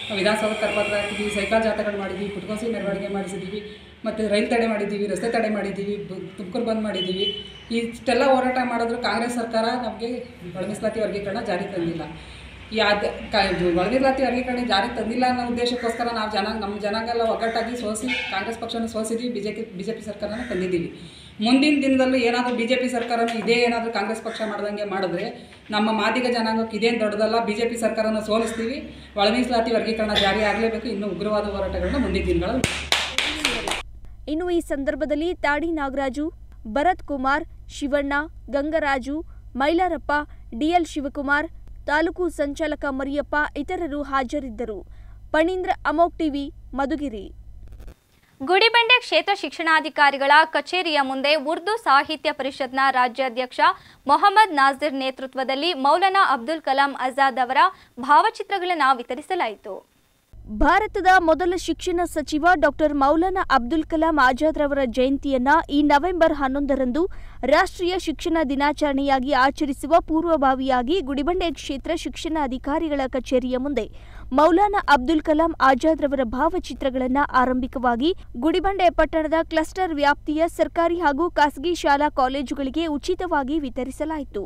ವಿಧಾನಸೌಧ ಕರ್ಪತ್ರ ಹಾಕಿದ್ದೀವಿ ಸೈಕಲ್ ಜಾಥಾಗಳು ಮಾಡಿದ್ದೀವಿ ಪುಟ್ಕೋಸಿ ಮೆರವಣಿಗೆ ಮಾಡಿಸಿದ್ದೀವಿ ಮತ್ತು ರೈಲು ತಡೆ ಮಾಡಿದ್ದೀವಿ ರಸ್ತೆ ತಡೆ ಮಾಡಿದ್ದೀವಿ ತುಮಕೂರು ಬಂದ್ ಮಾಡಿದ್ದೀವಿ ಇಷ್ಟೆಲ್ಲ ಹೋರಾಟ ಮಾಡಿದ್ರು ಕಾಂಗ್ರೆಸ್ ಸರ್ಕಾರ ನಮಗೆ ಒಳ ಮೀಸಲಾತಿ ವರ್ಗೀಕರಣ ಜಾರಿ ತಂದಿಲ್ಲ ಯಾವ್ದು ಕ ಒಳ ಮೀಸಲಾತಿ ವರ್ಗೀಕರಣ ಜಾರಿ ತಂದಿಲ್ಲ ಅನ್ನೋ ಉದ್ದೇಶಕ್ಕೋಸ್ಕರ ನಾವು ಜನ ನಮ್ಮ ಜನಾಂಗ ಎಲ್ಲ ಒಗ್ಗಟ್ಟಾಗಿ ಸೋಸಿ ಕಾಂಗ್ರೆಸ್ ಪಕ್ಷನ ಸೋಸಿದ್ವಿ B J P B J P ಸರ್ಕಾರನ ತಂದಿದ್ದೀವಿ ಮುಂದಿನ ದಿನದಲ್ಲೂ ಏನಾದರೂ ಬಿ ಜೆ ಪಿ ಸರ್ಕಾರನ ಇದೇ ಏನಾದರೂ ಕಾಂಗ್ರೆಸ್ ಪಕ್ಷ ಮಾಡ್ದಂಗೆ ಮಾಡಿದ್ರೆ ನಮ್ಮ ಮಾದಿಗ ಜನಾಂಗಕ್ಕೆ ಇದೇನು ದೊಡ್ಡದಲ್ಲ ಬಿ ಜೆ ಪಿ ಸರ್ಕಾರನ ಸೋಲಿಸ್ತೀವಿ ಒಳ ಮೀಸಲಾತಿ ವರ್ಗೀಕರಣ ಜಾರಿ ಆಗಲೇಬೇಕು ಇನ್ನೂ ಉಗ್ರವಾದ ಹೋರಾಟಗಳನ್ನ ಮುಂದಿನ ದಿನಗಳಲ್ಲಿ ಇನ್ನು ಈ ಸಂದರ್ಭದಲ್ಲಿ ತಾಡಿ ನಾಗರಾಜು ಭರತ್ ಕುಮಾರ್ ಶಿವಣ್ಣ ಗಂಗರಾಜು ಮೈಲಾರಪ್ಪ ಡಿಎಲ್ ಶಿವಕುಮಾರ್ ತಾಲೂಕು ಸಂಚಾಲಕ ಮರಿಯಪ್ಪ ಇತರರು ಹಾಜರಿದ್ದರು ಪಣೀಂದ್ರ ಅಮೋಕ್ ಟಿವಿ ಮಧುಗಿರಿ ಗುಡಿಬಂಡೆ ಕ್ಷೇತ್ರ ಶಿಕ್ಷಣಾಧಿಕಾರಿಗಳ ಕಚೇರಿಯ ಮುಂದೆ ಉರ್ದು ಸಾಹಿತ್ಯ ಪರಿಷತ್ನ ರಾಜ್ಯಾಧ್ಯಕ್ಷ ಮೊಹಮ್ಮದ್ ನಾಜಿರ್ ನೇತೃತ್ವದಲ್ಲಿ ಮೌಲಾನಾ ಅಬ್ದುಲ್ ಕಲಾಂ ಆಜಾದ್ ಅವರ ಭಾವಚಿತ್ರಗಳನ್ನು ವಿತರಿಸಲಾಯಿತು ಭಾರತದ ಮೊದಲ ಶಿಕ್ಷಣ ಸಚಿವ ಡಾಕ್ಟರ್ ಮೌಲಾನಾ ಅಬ್ದುಲ್ ಕಲಾಂ ಆಜಾದ್ ರವರ ಜಯಂತಿಯನ್ನ ಈ ನವೆಂಬರ್ ಹನ್ನೊಂದರಂದು ರಾಷ್ಟ್ರೀಯ ಶಿಕ್ಷಣ ದಿನಾಚರಣೆಯಾಗಿ ಆಚರಿಸುವ ಪೂರ್ವಭಾವಿಯಾಗಿ ಗುಡಿಬಂಡೆ ಕ್ಷೇತ್ರ ಶಿಕ್ಷಣ ಅಧಿಕಾರಿಗಳ ಕಚೇರಿಯ ಮುಂದೆ ಮೌಲಾನಾ ಅಬ್ದುಲ್ ಕಲಾಂ ಆಜಾದ್ ರವರ ಭಾವಚಿತ್ರಗಳನ್ನು ಆರಂಭಿಕವಾಗಿ ಗುಡಿಬಂಡೆ ಪಟ್ಟಣದ ಕ್ಲಸ್ಟರ್ ವ್ಯಾಪ್ತಿಯ ಸರ್ಕಾರಿ ಹಾಗೂ ಖಾಸಗಿ ಶಾಲಾ ಕಾಲೇಜುಗಳಿಗೆ ಉಚಿತವಾಗಿ ವಿತರಿಸಲಾಯಿತು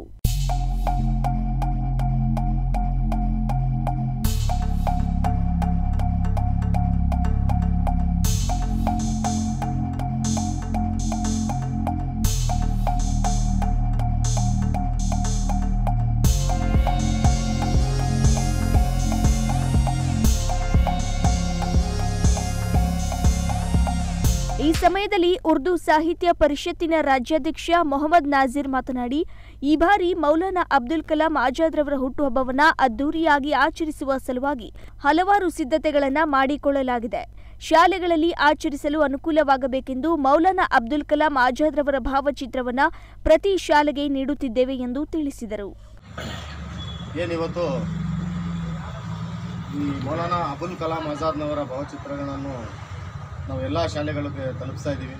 ಈ ಸಮಯದಲ್ಲಿ ಉರ್ದು ಸಾಹಿತ್ಯ ಪರಿಷತ್ತಿನ ರಾಜ್ಯಾಧ್ಯಕ್ಷ ಮೊಹಮ್ಮದ್ ನಾಜೀರ್ ಮಾತನಾಡಿ ಈ ಬಾರಿ ಮೌಲಾನಾ ಅಬ್ದುಲ್ ಕಲಾಂ ಆಜಾದ್ ರವರ ಹುಟ್ಟುಹಬ್ಬವನ್ನ ಅದ್ದೂರಿಯಾಗಿ ಆಚರಿಸುವ ಸಲುವಾಗಿ ಹಲವಾರು ಸಿದ್ಧತೆಗಳನ್ನು ಮಾಡಿಕೊಳ್ಳಲಾಗಿದೆ ಶಾಲೆಗಳಲ್ಲಿ ಆಚರಿಸಲು ಅನುಕೂಲವಾಗಬೇಕೆಂದು ಮೌಲಾನಾ ಅಬ್ದುಲ್ ಕಲಾಂ ಆಜಾದ್ ರವರ ಭಾವಚಿತ್ರವನ್ನ ಪ್ರತಿ ಶಾಲೆಗೆ ನೀಡುತ್ತಿದ್ದೇವೆ ಎಂದು ತಿಳಿಸಿದರು ಏನಿವತ್ತು ಈ ಮೌಲಾನಾ ಅಬುಲ್ ಕಲಾಂ ಆಜಾದ್ನವರ ಭಾವಚಿತ್ರಗಳನ್ನು ನಾವು ಎಲ್ಲ ಶಾಲೆಗಳಿಗೆ ತಲುಪಿಸ್ತಾ ಇದ್ದೀವಿ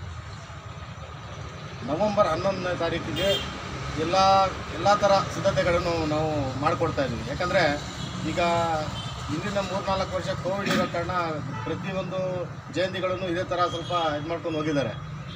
ನವೆಂಬರ್ ಹನ್ನೊಂದನೇ ತಾರೀಕಿಗೆ ಎಲ್ಲ ಎಲ್ಲ ಥರ ಸಿದ್ಧತೆಗಳನ್ನು ನಾವು ಮಾಡಿಕೊಡ್ತಾ ಇದ್ದೀವಿ ಯಾಕಂದರೆ ಈಗ ಇಂದಿನ ಮೂರ್ನಾಲ್ಕು ವರ್ಷ ಕೋವಿಡ್ ಇರೋ ಕಾರಣ ಪ್ರತಿಯೊಂದು ಜಯಂತಿಗಳನ್ನು ಇದೇ ಥರ ಸ್ವಲ್ಪ ಇದು ಮಾಡ್ಕೊಂಡು ಹೋಗಿದ್ದಾರೆ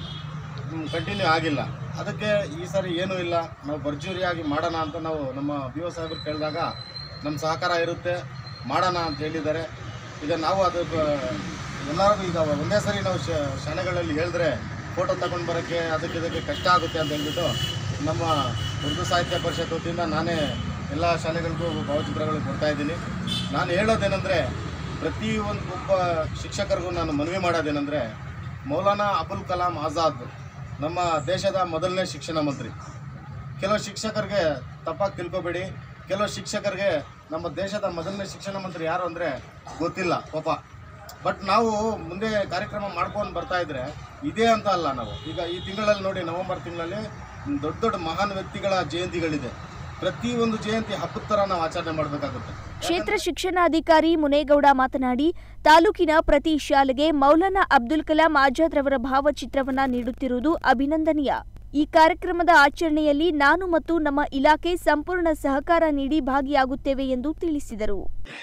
ಕಂಟಿನ್ಯೂ ಆಗಿಲ್ಲ ಅದಕ್ಕೆ ಈ ಸಾರಿ ಏನೂ ಇಲ್ಲ ನಾವು ಭರ್ಜರಿಯಾಗಿ ಮಾಡೋಣ ಅಂತ ನಾವು ನಮ್ಮ ಬಿ ಒ ಸಾಹೇಬ್ರು ಕೇಳಿದಾಗ ನಮ್ಮ ಸಹಕಾರ ಇರುತ್ತೆ ಮಾಡೋಣ ಅಂತ ಹೇಳಿದ್ದಾರೆ ಈಗ ನಾವು ಅದು ಎಲ್ಲರಿಗೂ ಈಗ ಒಂದೇ ಸರಿ ನಾವು ಶ ಶಾಲೆಗಳಲ್ಲಿ ಹೇಳಿದ್ರೆ ಫೋಟೋ ತಗೊಂಡು ಬರೋಕ್ಕೆ ಅದಕ್ಕೆ ಇದಕ್ಕೆ ಕಷ್ಟ ಆಗುತ್ತೆ ಅಂತ ಹೇಳ್ಬಿಟ್ಟು ನಮ್ಮ ಉರ್ದು ಸಾಹಿತ್ಯ ಪರಿಷತ್ ವತಿಯಿಂದ ನಾನೇ ಎಲ್ಲ ಶಾಲೆಗಳಿಗೂ ಭಾವಚಿತ್ರಗಳು ಕೊಡ್ತಾ ಇದ್ದೀನಿ ನಾನು ಹೇಳೋದೇನೆಂದರೆ ಪ್ರತಿ ಒಂದು ಒಬ್ಬ ಶಿಕ್ಷಕರಿಗೂ ನಾನು ಮನವಿ ಮಾಡೋದೇನೆಂದರೆ ಮೌಲಾನಾ ಅಬುಲ್ ಕಲಾಂ ಆಜಾದ್ ನಮ್ಮ ದೇಶದ ಮೊದಲನೇ ಶಿಕ್ಷಣ ಮಂತ್ರಿ ಕೆಲವು ಶಿಕ್ಷಕರಿಗೆ ತಪ್ಪಾಗಿ ತಿಳ್ಕೊಬೇಡಿ ಕೆಲವು ಶಿಕ್ಷಕರಿಗೆ ನಮ್ಮ ದೇಶದ ಮೊದಲನೇ ಶಿಕ್ಷಣ ಮಂತ್ರಿ ಯಾರು ಅಂದರೆ ಗೊತ್ತಿಲ್ಲ ಪಾಪ ಬಟ್ ನಾವು ಮುಂದೆ ಕಾರ್ಯಕ್ರಮ ಮಾಡ್ಕೊಂಡು ಬರ್ತಾ ಇದ್ರೆ ಇದೇ ಅಂತ ಅಲ್ಲ ನಾವು ಈಗ ಈ ತಿಂಗಳಲ್ಲಿ ನೋಡಿ ನವೆಂಬರ್ ತಿಂಗಳಲ್ಲಿ ದೊಡ್ಡ ದೊಡ್ಡ ಮಹಾನ್ ವ್ಯಕ್ತಿಗಳ ಜಯಂತಿಗಳಿದೆ ಪ್ರತಿಯೊಂದು ಜಯಂತಿ ಹಬ್ಬದ ಥರ ನಾವು ಆಚರಣೆ ಮಾಡಬೇಕಾಗುತ್ತೆ ಕ್ಷೇತ್ರ ಶಿಕ್ಷಣಾಧಿಕಾರಿ ಮುನೇಗೌಡ ಮಾತನಾಡಿ ತಾಲೂಕಿನ ಪ್ರತಿ ಶಾಲೆಗೆ ಮೌಲಾನಾ ಅಬ್ದುಲ್ ಕಲಾಂ ಆಜಾದ್ ರವರ ಭಾವಚಿತ್ರವನ್ನ ನೀಡುತ್ತಿರುವುದು ಅಭಿನಂದನೀಯ ಈ ಕಾರ್ಯಕ್ರಮದ ಆಚರಣೆಯಲ್ಲಿ ನಾನು ಮತ್ತು ನಮ್ಮ ಇಲಾಖೆ ಸಂಪೂರ್ಣ ಸಹಕಾರ ನೀಡಿ ಭಾಗಿಯಾಗುತ್ತೇವೆ ಎಂದು ತಿಳಿಸಿದರು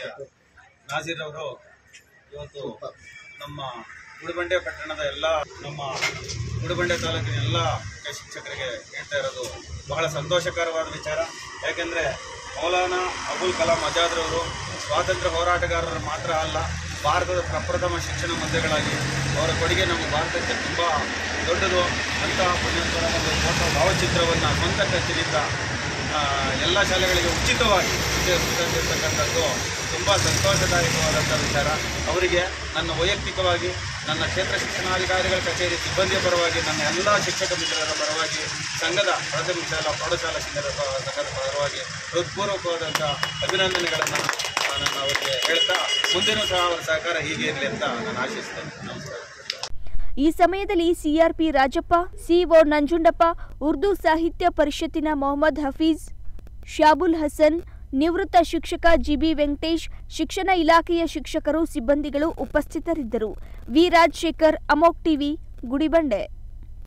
ನಾಜೀರ್ ಅವರು ಇವತ್ತು ನಮ್ಮ ಗುಡಿಬಂಡೆ ಪಟ್ಟಣದ ಎಲ್ಲ ನಮ್ಮ ಗುಡಿಬಂಡೆ ತಾಲೂಕಿನ ಎಲ್ಲ ಶಿಕ್ಷಕರಿಗೆ ಹೇಳ್ತಾ ಇರೋದು ಬಹಳ ಸಂತೋಷಕರವಾದ ವಿಚಾರ ಯಾಕೆಂದರೆ ಮೌಲಾನಾ ಅಬುಲ್ ಕಲಾಂ ಆಜಾದ್ರವರು ಸ್ವಾತಂತ್ರ್ಯ ಹೋರಾಟಗಾರರು ಮಾತ್ರ ಅಲ್ಲ ಭಾರತದ ಪ್ರಪ್ರಥಮ ಶಿಕ್ಷಣ ಮಂತ್ರಿಗಳಾಗಿ ಅವರ ಕೊಡುಗೆ ನಮ್ಮ ಭಾರತಕ್ಕೆ ತುಂಬ ದೊಡ್ಡದು ಅಂತಹ ಪುಣ್ಯಂತರ ಒಂದು ಫೋಟೋ ಭಾವಚಿತ್ರವನ್ನು ಸ್ವಂತ ಖರ್ಚಿನಿಂದ ಆ, ಎಲ್ಲ ಶಾಲೆಗಳಿಗೆ ಉಚಿತವಾಗಿ ವಿತರಿಸಿರ್ತಕ್ಕಂಥದ್ದು ತುಂಬ ಸಂತೋಷದಾಯಕವಾದಂಥ ವಿಚಾರ ಅವರಿಗೆ ನನ್ನ ವೈಯಕ್ತಿಕವಾಗಿ ನನ್ನ ಕ್ಷೇತ್ರ ಶಿಕ್ಷಣಾಧಿಕಾರಿಗಳ ಕಚೇರಿ ಸಿಬ್ಬಂದಿಯ ಪರವಾಗಿ ನನ್ನ ಎಲ್ಲ ಶಿಕ್ಷಕ ಮಿತ್ರರ ಪರವಾಗಿ ಸಂಘದ ಪ್ರಾಥಮಿಕ ಶಾಲಾ ಪ್ರೌಢಶಾಲಾ ಸಂಘದ ಪ- ಸಂಘದ ಪರವಾಗಿ ಹೃತ್ಪೂರ್ವಕವಾದಂಥ ಅಭಿನಂದನೆಗಳನ್ನು ನಾನು ಅವರಿಗೆ ಹೇಳ್ತಾ ಮುಂದಿನ ಸಹ ಅವರ ಸಹಕಾರ ಹೀಗೆ ಇರಲಿ ಅಂತ ನಾನು ಆಶಿಸ್ತೇನೆ ನಮಸ್ಕಾರ ಈ ಸಮಯದಲ್ಲಿ ಸಿಆರ್ಪಿ ರಾಜಪ್ಪ ಸಿಒ ನಂಜುಂಡಪ್ಪ ಉರ್ದು ಸಾಹಿತ್ಯ ಪರಿಷತ್ತಿನ ಮೊಹಮ್ಮದ್ ಹಫೀಜ್ ಶಾಬುಲ್ ಹಸನ್ ನಿವೃತ್ತ ಶಿಕ್ಷಕ ಜಿಬಿ ವೆಂಕಟೇಶ್ ಶಿಕ್ಷಣ ಇಲಾಖೆಯ ಶಿಕ್ಷಕರು ಸಿಬ್ಬಂದಿಗಳು ಉಪಸ್ಥಿತರಿದ್ದರು ವಿ ರಾಜಶೇಖರ್ ಅಮೋಕ್ ಟಿವಿ ಗುಡಿಬಂಡೆ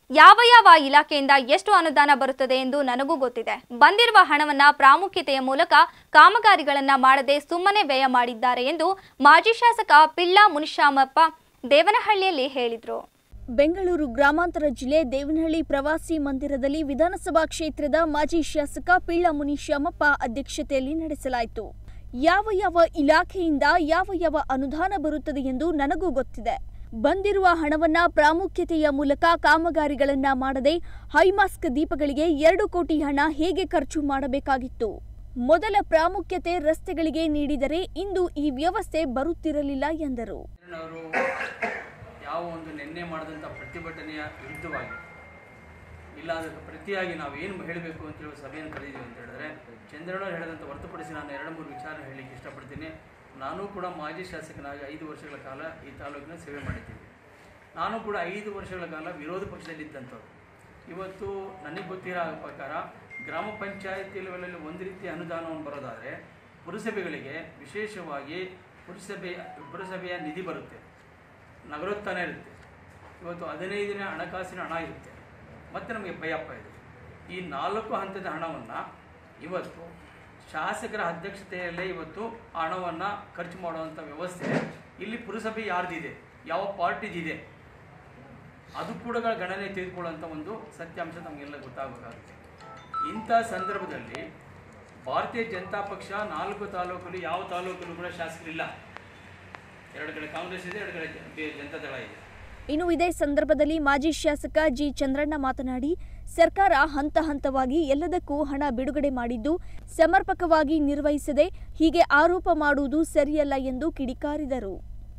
ಯಾವ ಯಾವ ಇಲಾಖೆಯಿಂದ ಎಷ್ಟು ಅನುದಾನ ಬರುತ್ತದೆ ಎಂದು ನನಗೂ ಗೊತ್ತಿದೆ ಬಂದಿರುವ ಹಣವನ್ನ ಪ್ರಾಮುಖ್ಯತೆಯ ಮೂಲಕ ಕಾಮಗಾರಿಗಳನ್ನ ಮಾಡದೆ ಸುಮ್ಮನೆ ವ್ಯಯ ಮಾಡಿದ್ದಾರೆ ಎಂದು ಮಾಜಿ ಶಾಸಕ ಪಿಳ್ಳ ಮುನಿಶಾಮಪ್ಪ ದೇವನಹಳ್ಳಿಯಲ್ಲಿ ಹೇಳಿದರು ಬೆಂಗಳೂರು ಗ್ರಾಮಾಂತರ ಜಿಲ್ಲೆ ದೇವನಹಳ್ಳಿ ಪ್ರವಾಸಿ ಮಂದಿರದಲ್ಲಿ ವಿಧಾನಸಭಾ ಕ್ಷೇತ್ರದ ಮಾಜಿ ಶಾಸಕ ಪಿಳ್ಳ ಮುನಿಶ್ಯಾಮಪ್ಪ ಅಧ್ಯಕ್ಷತೆಯಲ್ಲಿ ನಡೆಸಲಾಯಿತು ಯಾವ ಯಾವ ಇಲಾಖೆಯಿಂದ ಯಾವ ಯಾವ ಅನುದಾನ ಬರುತ್ತದೆ ಎಂದು ನನಗೂ ಗೊತ್ತಿದೆ ಬಂದಿರುವ ಹಣವನ್ನ ಪ್ರಾಮುಖ್ಯತೆಯ ಮೂಲಕ ಕಾಮಗಾರಿಗಳನ್ನ ಮಾಡದೆ ಹೈಮಾಸ್ಕ್ ದೀಪಗಳಿಗೆ ಎರಡು ಕೋಟಿ ಹಣ ಹೇಗೆ ಖರ್ಚು ಮಾಡಬೇಕಾಗಿತ್ತು ಮೊದಲ ಪ್ರಾಮುಖ್ಯತೆ ರಸ್ತೆಗಳಿಗೆ ನೀಡಿದರೆ ಇಂದು ಈ ವ್ಯವಸ್ಥೆ ಬರುತ್ತಿರಲಿಲ್ಲ ಎಂದರು ಅವರು ಯಾವ ಒಂದು ನಿನ್ನೆ ಮಾಡಿದಂಥ ಪ್ರತಿಭಟನೆಯ ವಿರುದ್ಧವಾಗಿ ಇಲ್ಲ ಅದಕ್ಕೆ ಪ್ರತಿಯಾಗಿ ನಾವು ಏನು ಹೇಳಬೇಕು ಅಂತ ಹೇಳಿ ಸಭೆಯನ್ನು ಕರೆದಿದ್ದೀವಿ ಅಂತ ಹೇಳಿದ್ರೆ ಚಂದ್ರಣ್ಣವ್ರು ಹೇಳಿದಂಥ ಹೊರತುಪಡಿಸಿ ನಾನು ಎರಡು ಮೂರು ವಿಚಾರ ಹೇಳಲಿಕ್ಕೆ ಇಷ್ಟಪಡ್ತೀನಿ ನಾನು ಕೂಡ ಮಾಜಿ ಶಾಸಕನಾಗಿ ಐದು ವರ್ಷಗಳ ಕಾಲ ಈ ತಾಲೂಕಿನ ಸೇವೆ ಮಾಡಿದ್ದೀನಿ ನಾನು ಕೂಡ ಐದು ವರ್ಷಗಳ ಕಾಲ ವಿರೋಧ ಪಕ್ಷದಲ್ಲಿದ್ದಂಥವ್ರು ಇವತ್ತು ನನಗೆ ಗೊತ್ತಿರೋ ಪ್ರಕಾರ ಗ್ರಾಮ ಪಂಚಾಯತಿ ಲೆವೆಲಲ್ಲಿ ಒಂದು ರೀತಿಯ ಅನುದಾನವನ್ನು ಬರೋದಾದರೆ ಪುರಸಭೆಗಳಿಗೆ ವಿಶೇಷವಾಗಿ ಪುರಸಭೆಯ ಪುರಸಭೆಯ ನಿಧಿ ಬರುತ್ತೆ ನಗರೋತ್ಥಾನ ಇರುತ್ತೆ ಇವತ್ತು ಹದಿನೈದನೇ ಹಣಕಾಸಿನ ಹಣ ಇರುತ್ತೆ ಮತ್ತು ನಮಗೆ ಭಯಪ್ಪ ಇದೆ ಈ ನಾಲ್ಕು ಹಂತದ ಹಣವನ್ನು ಇವತ್ತು ಶಾಸಕರ ಅಧ್ಯಕ್ಷತೆಯಲ್ಲೇ ಇವತ್ತು ಹಣವನ್ನು ಖರ್ಚು ಮಾಡುವಂಥ ವ್ಯವಸ್ಥೆ ಇಲ್ಲಿ ಪುರಸಭೆ ಯಾರ್ದಿದೆ ಯಾವ ಪಾರ್ಟಿದಿದೆ ಅದು ಕೂಡ ಗಣನೆ ತೆಗೆದುಕೊಳ್ಳುವಂಥ ಒಂದು ಸತ್ಯಾಂಶ ನಮಗೆಲ್ಲ ಗೊತ್ತಾಗಬೇಕಾಗುತ್ತೆ ಇಂಥ ಸಂದರ್ಭದಲ್ಲಿ ಭಾರತೀಯ ಜನತಾ ಪಕ್ಷ ನಾಲ್ಕು ತಾಲೂಕಲ್ಲಿ ಯಾವ ತಾಲೂಕಲ್ಲೂ ಕೂಡ ಶಾಸಕರಿಲ್ಲ ಎರಡು ಕಡೆ ಕಾಂಗ್ರೆಸ್ ಇದೆ ಎರಡು ಕಡೆ ಜ- ಜನತಾ ದಳ ಇದೆ ಇನ್ನು ಇದೇ ಸಂದರ್ಭದಲ್ಲಿ ಮಾಜಿ ಶಾಸಕ ಜಿ ಚಂದ್ರಣ್ಣ ಮಾತನಾಡಿ ಸರ್ಕಾರ ಹಂತ ಹಂತವಾಗಿ ಎಲ್ಲದಕ್ಕೂ ಹಣ ಬಿಡುಗಡೆ ಮಾಡಿದ್ದು ಸಮರ್ಪಕವಾಗಿ ನಿರ್ವಹಿಸದೆ ಹೀಗೆ ಆರೋಪ ಮಾಡುವುದು ಸರಿಯಲ್ಲ ಎಂದು ಕಿಡಿಕಾರಿದರು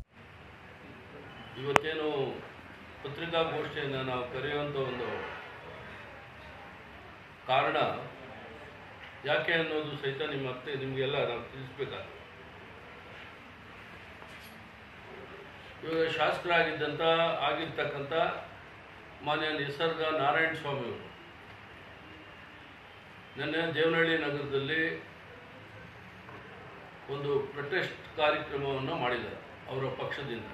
ಇವತ್ತೇನು ಪತ್ರಿಕಾಗೋಷ್ಠಿಯನ್ನು ನಾವು ಕರೆಯುವಂಥ ಒಂದು ಕಾರಣ ಯಾಕೆ ಅನ್ನೋದು ಸಹಿತ ನಿಮ್ಮ ಮತ್ತೆ ನಿಮಗೆಲ್ಲ ನಾವು ತಿಳಿಸ್ಬೇಕಾಗ್ತದೆ ಇವಾಗ ಶಾಸಕರಾಗಿದ್ದಂಥ ಆಗಿರ್ತಕ್ಕಂಥ ಮಾನ್ಯ ನಿಸರ್ಗ ನಾರಾಯಣ ಸ್ವಾಮಿಯವರು ನಿನ್ನೆ ದೇವನಹಳ್ಳಿ ನಗರದಲ್ಲಿ ಒಂದು ಪ್ರೊಟೆಸ್ಟ್ ಕಾರ್ಯಕ್ರಮವನ್ನು ಮಾಡಿದ್ದಾರೆ ಅವರ ಪಕ್ಷದಿಂದ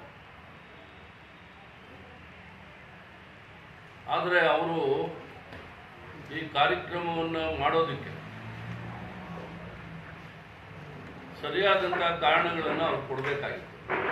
ಆದರೆ ಅವರು ಈ ಕಾರ್ಯಕ್ರಮವನ್ನು ಮಾಡೋದಕ್ಕೆ ಸರಿಯಾದಂಥ ಕಾರಣಗಳನ್ನು ಅವ್ರು ಕೊಡಬೇಕಾಗಿತ್ತು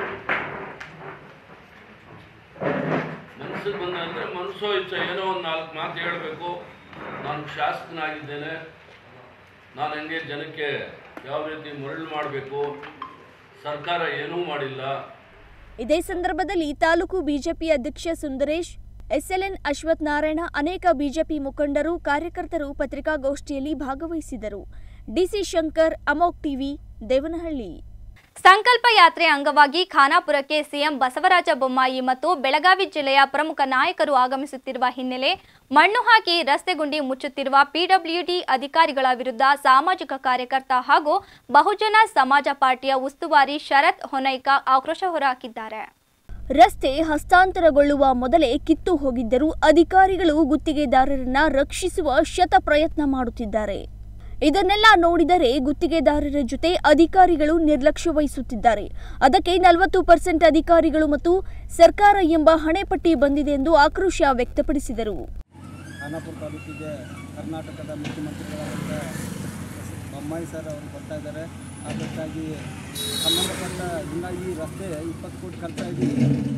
ಮನಸ್ಸಿಗೆ ಬಂದಂದ್ರೆ ಮನಸ್ಸೋ ಇಚ್ಛ ಏನೋ ಒಂದು ನಾಲ್ಕು ಮಾತು ಹೇಳಬೇಕು ನಾನು ಶಾಸಕನಾಗಿದ್ದೇನೆ ನಾನು ಹಂಗೆ ಜನಕ್ಕೆ ಯಾವ ರೀತಿ ಮರಳು ಮಾಡಬೇಕು ಸರ್ಕಾರ ಏನೂ ಮಾಡಿಲ್ಲ ಇದೇ ಸಂದರ್ಭದಲ್ಲಿ ತಾಲೂಕು ಬಿಜೆಪಿ ಅಧ್ಯಕ್ಷ ಸುಂದರೇಶ್ ಎಸ್ಎಲ್ಎನ್ ಅಶ್ವಥ್ ನಾರಾಯಣ ಅನೇಕ ಬಿಜೆಪಿ ಮುಖಂಡರು ಕಾರ್ಯಕರ್ತರು ಪತ್ರಿಕಾಗೋಷ್ಠಿಯಲ್ಲಿ ಭಾಗವಹಿಸಿದರು ಡಿಸಿ ಶಂಕರ್ ಅಮೋಕ್ ಟಿವಿ ದೇವನಹಳ್ಳಿ ಸಂಕಲ್ಪ ಯಾತ್ರೆ ಅಂಗವಾಗಿ ಖಾನಾಪುರಕ್ಕೆ ಸಿಎಂ ಬಸವರಾಜ ಬೊಮ್ಮಾಯಿ ಮತ್ತು ಬೆಳಗಾವಿ ಜಿಲ್ಲೆಯ ಪ್ರಮುಖ ನಾಯಕರು ಆಗಮಿಸುತ್ತಿರುವ ಹಿನ್ನೆಲೆ ಮಣ್ಣು ಹಾಕಿ ರಸ್ತೆ ಗುಂಡಿ ಮುಚ್ಚುತ್ತಿರುವ ಪಿಡಬ್ಲ್ಯೂಡಿ ಅಧಿಕಾರಿಗಳ ವಿರುದ್ಧ ಸಾಮಾಜಿಕ ಕಾರ್ಯಕರ್ತ ಹಾಗೂ ಬಹುಜನ ಸಮಾಜ ಪಾರ್ಟಿಯ ಉಸ್ತುವಾರಿ ಶರತ್ ಹೊನೈಕ ಆಕ್ರೋಶ ಹೊರಹಾಕಿದ್ದಾರೆ ರಸ್ತೆ ಹಸ್ತಾಂತರಗೊಳ್ಳುವ ಮೊದಲೇ ಕಿತ್ತು ಹೋಗಿದ್ದರೂ ಅಧಿಕಾರಿಗಳು ಗುತ್ತಿಗೆದಾರರನ್ನ ರಕ್ಷಿಸುವ ಶತ ಪ್ರಯತ್ನ ಮಾಡುತ್ತಿದ್ದಾರೆ ಇದನ್ನೆಲ್ಲ ನೋಡಿದರೆ ಗುತ್ತಿಗೆದಾರರ ಜೊತೆ ಅಧಿಕಾರಿಗಳು ನಿರ್ಲಕ್ಷ್ಯ ವಹಿಸುತ್ತಿದ್ದಾರೆ ಅದಕ್ಕೆ ನಲವತ್ತು ಪರ್ಸೆಂಟ್ ಅಧಿಕಾರಿಗಳು ಮತ್ತು ಸರ್ಕಾರ ಎಂಬ ಹಣೆಪಟ್ಟಿ ಬಂದಿದೆ ಎಂದು ಆಕ್ರೋಶ ವ್ಯಕ್ತಪಡಿಸಿದರು ಖಾನಾಪುರ ತಾಲೂಕಿಗೆ ಕರ್ನಾಟಕದ ಮುಖ್ಯಮಂತ್ರಿಗಳಾದಂಥ ಬೊಮ್ಮಾಯಿ ಸರ್ ಅವರು ಬರ್ತಾ ಇದ್ದಾರೆ ಅದಕ್ಕಾಗಿ ಸಂಬಂಧಪಟ್ಟ ಇನ್ನು ಈ ರಸ್ತೆ ಇಪ್ಪತ್ತು ಕೋಟಿ ಖರ್ಚಾಗಿ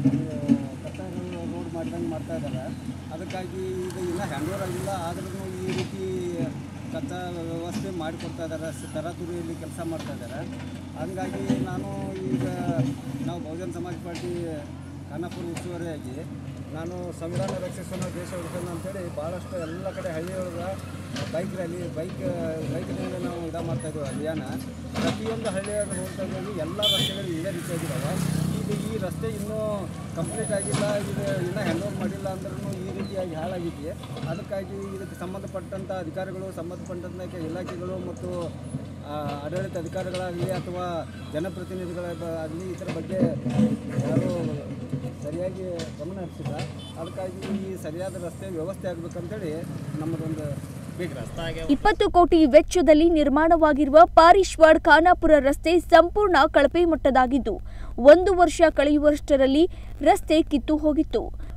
ಕಸ ರೋಡ್ ಮಾಡಿದಂಗೆ ಮಾಡ್ತಾ ಇದ್ದಾರೆ ಅದಕ್ಕಾಗಿ ಈಗ ಇನ್ನೂ ಹ್ಯಾಂಡ್ ಓವರ್ ಆಗಿಲ್ಲ ಆದ್ರೂ ಈ ರೀತಿ ಕಸ ವ್ಯವಸ್ಥೆ ಮಾಡಿಕೊಡ್ತಾ ಇದ್ದಾರೆ ಸ- ತರಾತುರಿಯಲ್ಲಿ ಕೆಲಸ ಮಾಡ್ತಾ ಇದ್ದಾರೆ ಹಂಗಾಗಿ ನಾನು ಈಗ ನಾವು ಬಹುಜನ ಸಮಾಜ ಪಾರ್ಟಿ ಖಾನಾಪುರ ಉಸ್ತುವಾರಿಯಾಗಿ ನಾನು ಸಂವಿಧಾನ ರಕ್ಷಿಸೋಣ ದೇಶ ಉಳಿಸೋಣ ಅಂತೇಳಿ ಭಾಳಷ್ಟು ಎಲ್ಲ ಕಡೆ ಹಳ್ಳಿಯೊಳಗೆ ಬೈಕ್ ರ್ಯಾಲಿ ಬೈಕ್ ಬೈಕ್ನಿಂದ ನಾವು ಇದು ಮಾಡ್ತಾಯಿದ್ದೀವಿ ಅಭಿಯಾನ ಪ್ರತಿಯೊಂದು ಹಳ್ಳಿಯಾಗ ಹೋಗ್ತಾ ಇದ್ದೀವಿ ಎಲ್ಲ ರಸ್ತೆಗಳು ಇದೇ ರೀತಿಯಾಗಿದ್ದಾವೆ ಈಗ ಈ ರಸ್ತೆ ಇನ್ನೂ ಕಂಪ್ಲೀಟ್ ಆಗಿಲ್ಲ ಇದು ಇನ್ನೂ ಹ್ಯಾಂಡ್ ಓವರ್ ಮಾಡಿಲ್ಲ ಅಂದ್ರೂ ಈ ರೀತಿಯಾಗಿ ಹಾಳಾಗಿದೆಯೇ ಅದಕ್ಕಾಗಿ ಇದಕ್ಕೆ ಸಂಬಂಧಪಟ್ಟಂಥ ಅಧಿಕಾರಿಗಳು ಸಂಬಂಧಪಟ್ಟಂಥ ಇಲಾಖೆಗಳು ಮತ್ತು ಆ, ಆಡಳಿತ ಅಧಿಕಾರಿಗಳಾಗಲಿ ಅಥವಾ ಜನಪ್ರತಿನಿಧಿಗಳಾಗಲಿ ಇದರ ಬಗ್ಗೆ ಯಾರು ಸರಿಯಾಗಿ ಗಮನ ಹರಿಸಿಲ್ಲ ಅದಕ್ಕಾಗಿ ಈ ಸರಿಯಾದ ರಸ್ತೆ ವ್ಯವಸ್ಥೆ ಆಗಬೇಕಂತೇಳಿ ನಮ್ಮದೊಂದು ಬಿಗ್ ರಸ್ತೆ ಇಪ್ಪತ್ತು ಕೋಟಿ ವೆಚ್ಚದಲ್ಲಿ ನಿರ್ಮಾಣವಾಗಿರುವ ಪಾರಿಶ್ವಾಡ್ ಖಾನಾಪುರ ರಸ್ತೆ ಸಂಪೂರ್ಣ ಕಳಪೆ ಮಟ್ಟದಾಗಿದ್ದು ಒಂದು ವರ್ಷ ಕಳೆಯುವಷ್ಟರಲ್ಲಿ ರಸ್ತೆ ಕಿತ್ತು ಹೋಗಿತ್ತು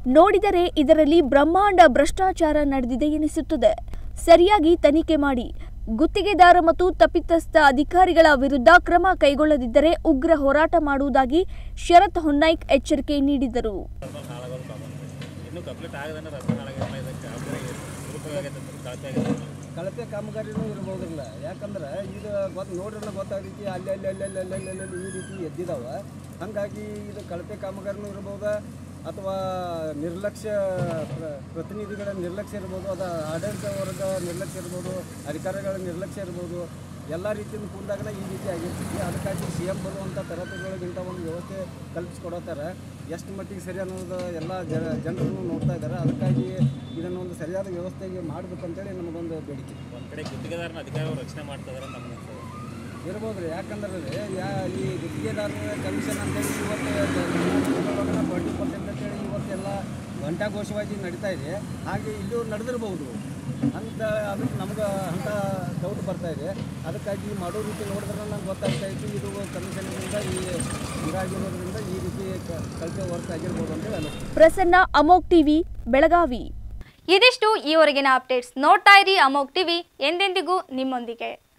ನೋಡಿದರೆ ಇದರಲ್ಲಿ ಬ್ರಹ್ಮಾಂಡ ಭ್ರಷ್ಟಾಚಾರ ನಡೆದಿದೆ ಎನಿಸುತ್ತದೆ ಸರಿಯಾಗಿ ತನಿಖೆ ಮಾಡಿ ಗುತ್ತಿಗೆದಾರ ಮತ್ತು ತಪ್ಪಿತಸ್ಥ ಅಧಿಕಾರಿಗಳ ವಿರುದ್ಧ ಕ್ರಮ ಕೈಗೊಳ್ಳದಿದ್ದರೆ ಉಗ್ರ ಹೋರಾಟ ಮಾಡುವುದಾಗಿ ಶರತ್ ಹೊನ್ನೈಕ್ ಎಚ್ಚರಿಕೆ ನೀಡಿದರು ಇನ್ನೂ ಕಂಪ್ಲೀಟ್ ಆಗದನ್ನ ರಸ್ತೆ ನಾಳೆಗೆ ಇದಕ್ಕೆ ದುರುಪಯೋಗ ಆಗೈತೆ ಅಂತ ಕಳಪೆ ಆಗೈತೆ ಕಳಪೆ ಕಾಮಗಾರಿನೂ ಇರ್ಬೋದಿಲ್ಲ ಯಾಕಂದ್ರೆ ಇದು ಗೊತ್ತು ನೋಡ್ರೆ ಗೊತ್ತಾಗೈತಿ ಅಲ್ಲಿ ಅಲ್ಲಿ ಅಲ್ಲಿ ಅಲ್ಲಿ ಅಲ್ಲಿ ಅಲ್ಲಿ ಅಲ್ಲಿ ಈ ರೀತಿ ಎದ್ದಿದಾವ ಹಾಗಾಗಿ ಇದು ಕಳಪೆ ಕಾಮಗಾರಿನೂ ಇರ್ಬೋದ ಅಥವಾ ನಿರ್ಲಕ್ಷ್ಯ ಪ್ರ- ಪ್ರತಿನಿಧಿಗಳ ನಿರ್ಲಕ್ಷ್ಯ ಇರ್ಬೋದು ಅದು ಆಡಳಿತ ವರ್ಗ ನಿರ್ಲಕ್ಷ್ಯ ಇರ್ಬೋದು ಅಧಿಕಾರಿಗಳ ನಿರ್ಲಕ್ಷ್ಯ ಇರ್ಬೋದು ಎಲ್ಲ ರೀತಿಯಿಂದ ಕೂಡಿದಾಗನ ಈ ರೀತಿ ಆಗಿರ್ತೈತಿ ಅದಕ್ಕಾಗಿ ಸಿ ಎಂ ಬರುವಂಥ ತರಗತಿಗಳಿಗಿಂತ ಒಂದು ವ್ಯವಸ್ಥೆ ಕಲ್ಪಿಸ್ಕೊಡತ್ತಾರೆ ಎಷ್ಟು ಮಟ್ಟಿಗೆ ಸರಿ ಅನ್ನೋದು ಎಲ್ಲ ಜನ ಜನರನ್ನು ನೋಡ್ತಾ ಇದ್ದಾರೆ ಅದಕ್ಕಾಗಿ ಇದನ್ನು ಒಂದು ಸರಿಯಾದ ವ್ಯವಸ್ಥೆಗೆ ಮಾಡಬೇಕಂತೇಳಿ ನಮಗೊಂದು ಬೇಡಿಕೆ ಒಂದು ಕಡೆ ಗುತ್ತಿಗೆದಾರನ ಅಧಿಕಾರಿಗಳು ರಕ್ಷಣೆ ಮಾಡ್ತಾ ಇದಾರೆ ಅಂತ ನಮ್ಗೆ ಅನ್ಸೋದು. ಇರ್ಬೋದು ರೀ ಯಾಕಂದ್ರೆ ರೀ ಯಾ ಈ ಗುತ್ತಿಗೆದಾರರ ಕಮಿಷನ್ ಅಂತೇಳಿ ಇವತ್ತು ಟ್ವೆಂಟಿ ಪರ್ಸೆಂಟ್ ಅಂತೇಳಿ ಇವತ್ತೆಲ್ಲ ಘಂಟಾಘೋಷವಾಗಿ ನಡೀತಾ ಇದೆ ಹಾಗೆ ಇಲ್ಲೂ ನಡೆದಿರ್ಬೋದು ಅಂತ ಅದಕ್ಕೆ ನಮ್ಗೆ ಅಂತ ಡೌಟ್ ಬರ್ತಾ ಇದೆ ಅದಕ್ಕಾಗಿ ಮಾಡೋ ರೀತಿ ನೋಡಿದ್ರೆ ನಂಗೆ ಗೊತ್ತಾಗ್ತಾ ಇತ್ತು ಇದು ಕಮಿಷನ್ನಿಂದ ಈ ಇದಾಗಿರೋದ್ರಿಂದ ಈ ರೀತಿ ಕ- ಕಳಪೆ ವರ್ಕ್ ಆಗಿರ್ಬೋದು ಅಂತೇಳಿ ಅನ್ನಿಸ್ತು ಪ್ರಸನ್ನ ಅಮೋಕ್ ಟಿವಿ ಬೆಳಗಾವಿ ಇದಿಷ್ಟು ಈವರೆಗಿನ ಅಪ್ಡೇಟ್ಸ್ ನೋಡ್ತಾ ಇರಿ ಅಮೋಕ್ ಟಿವಿ ಎಂದೆಂದಿಗೂ ನಿಮ್ಮೊಂದಿಗೆ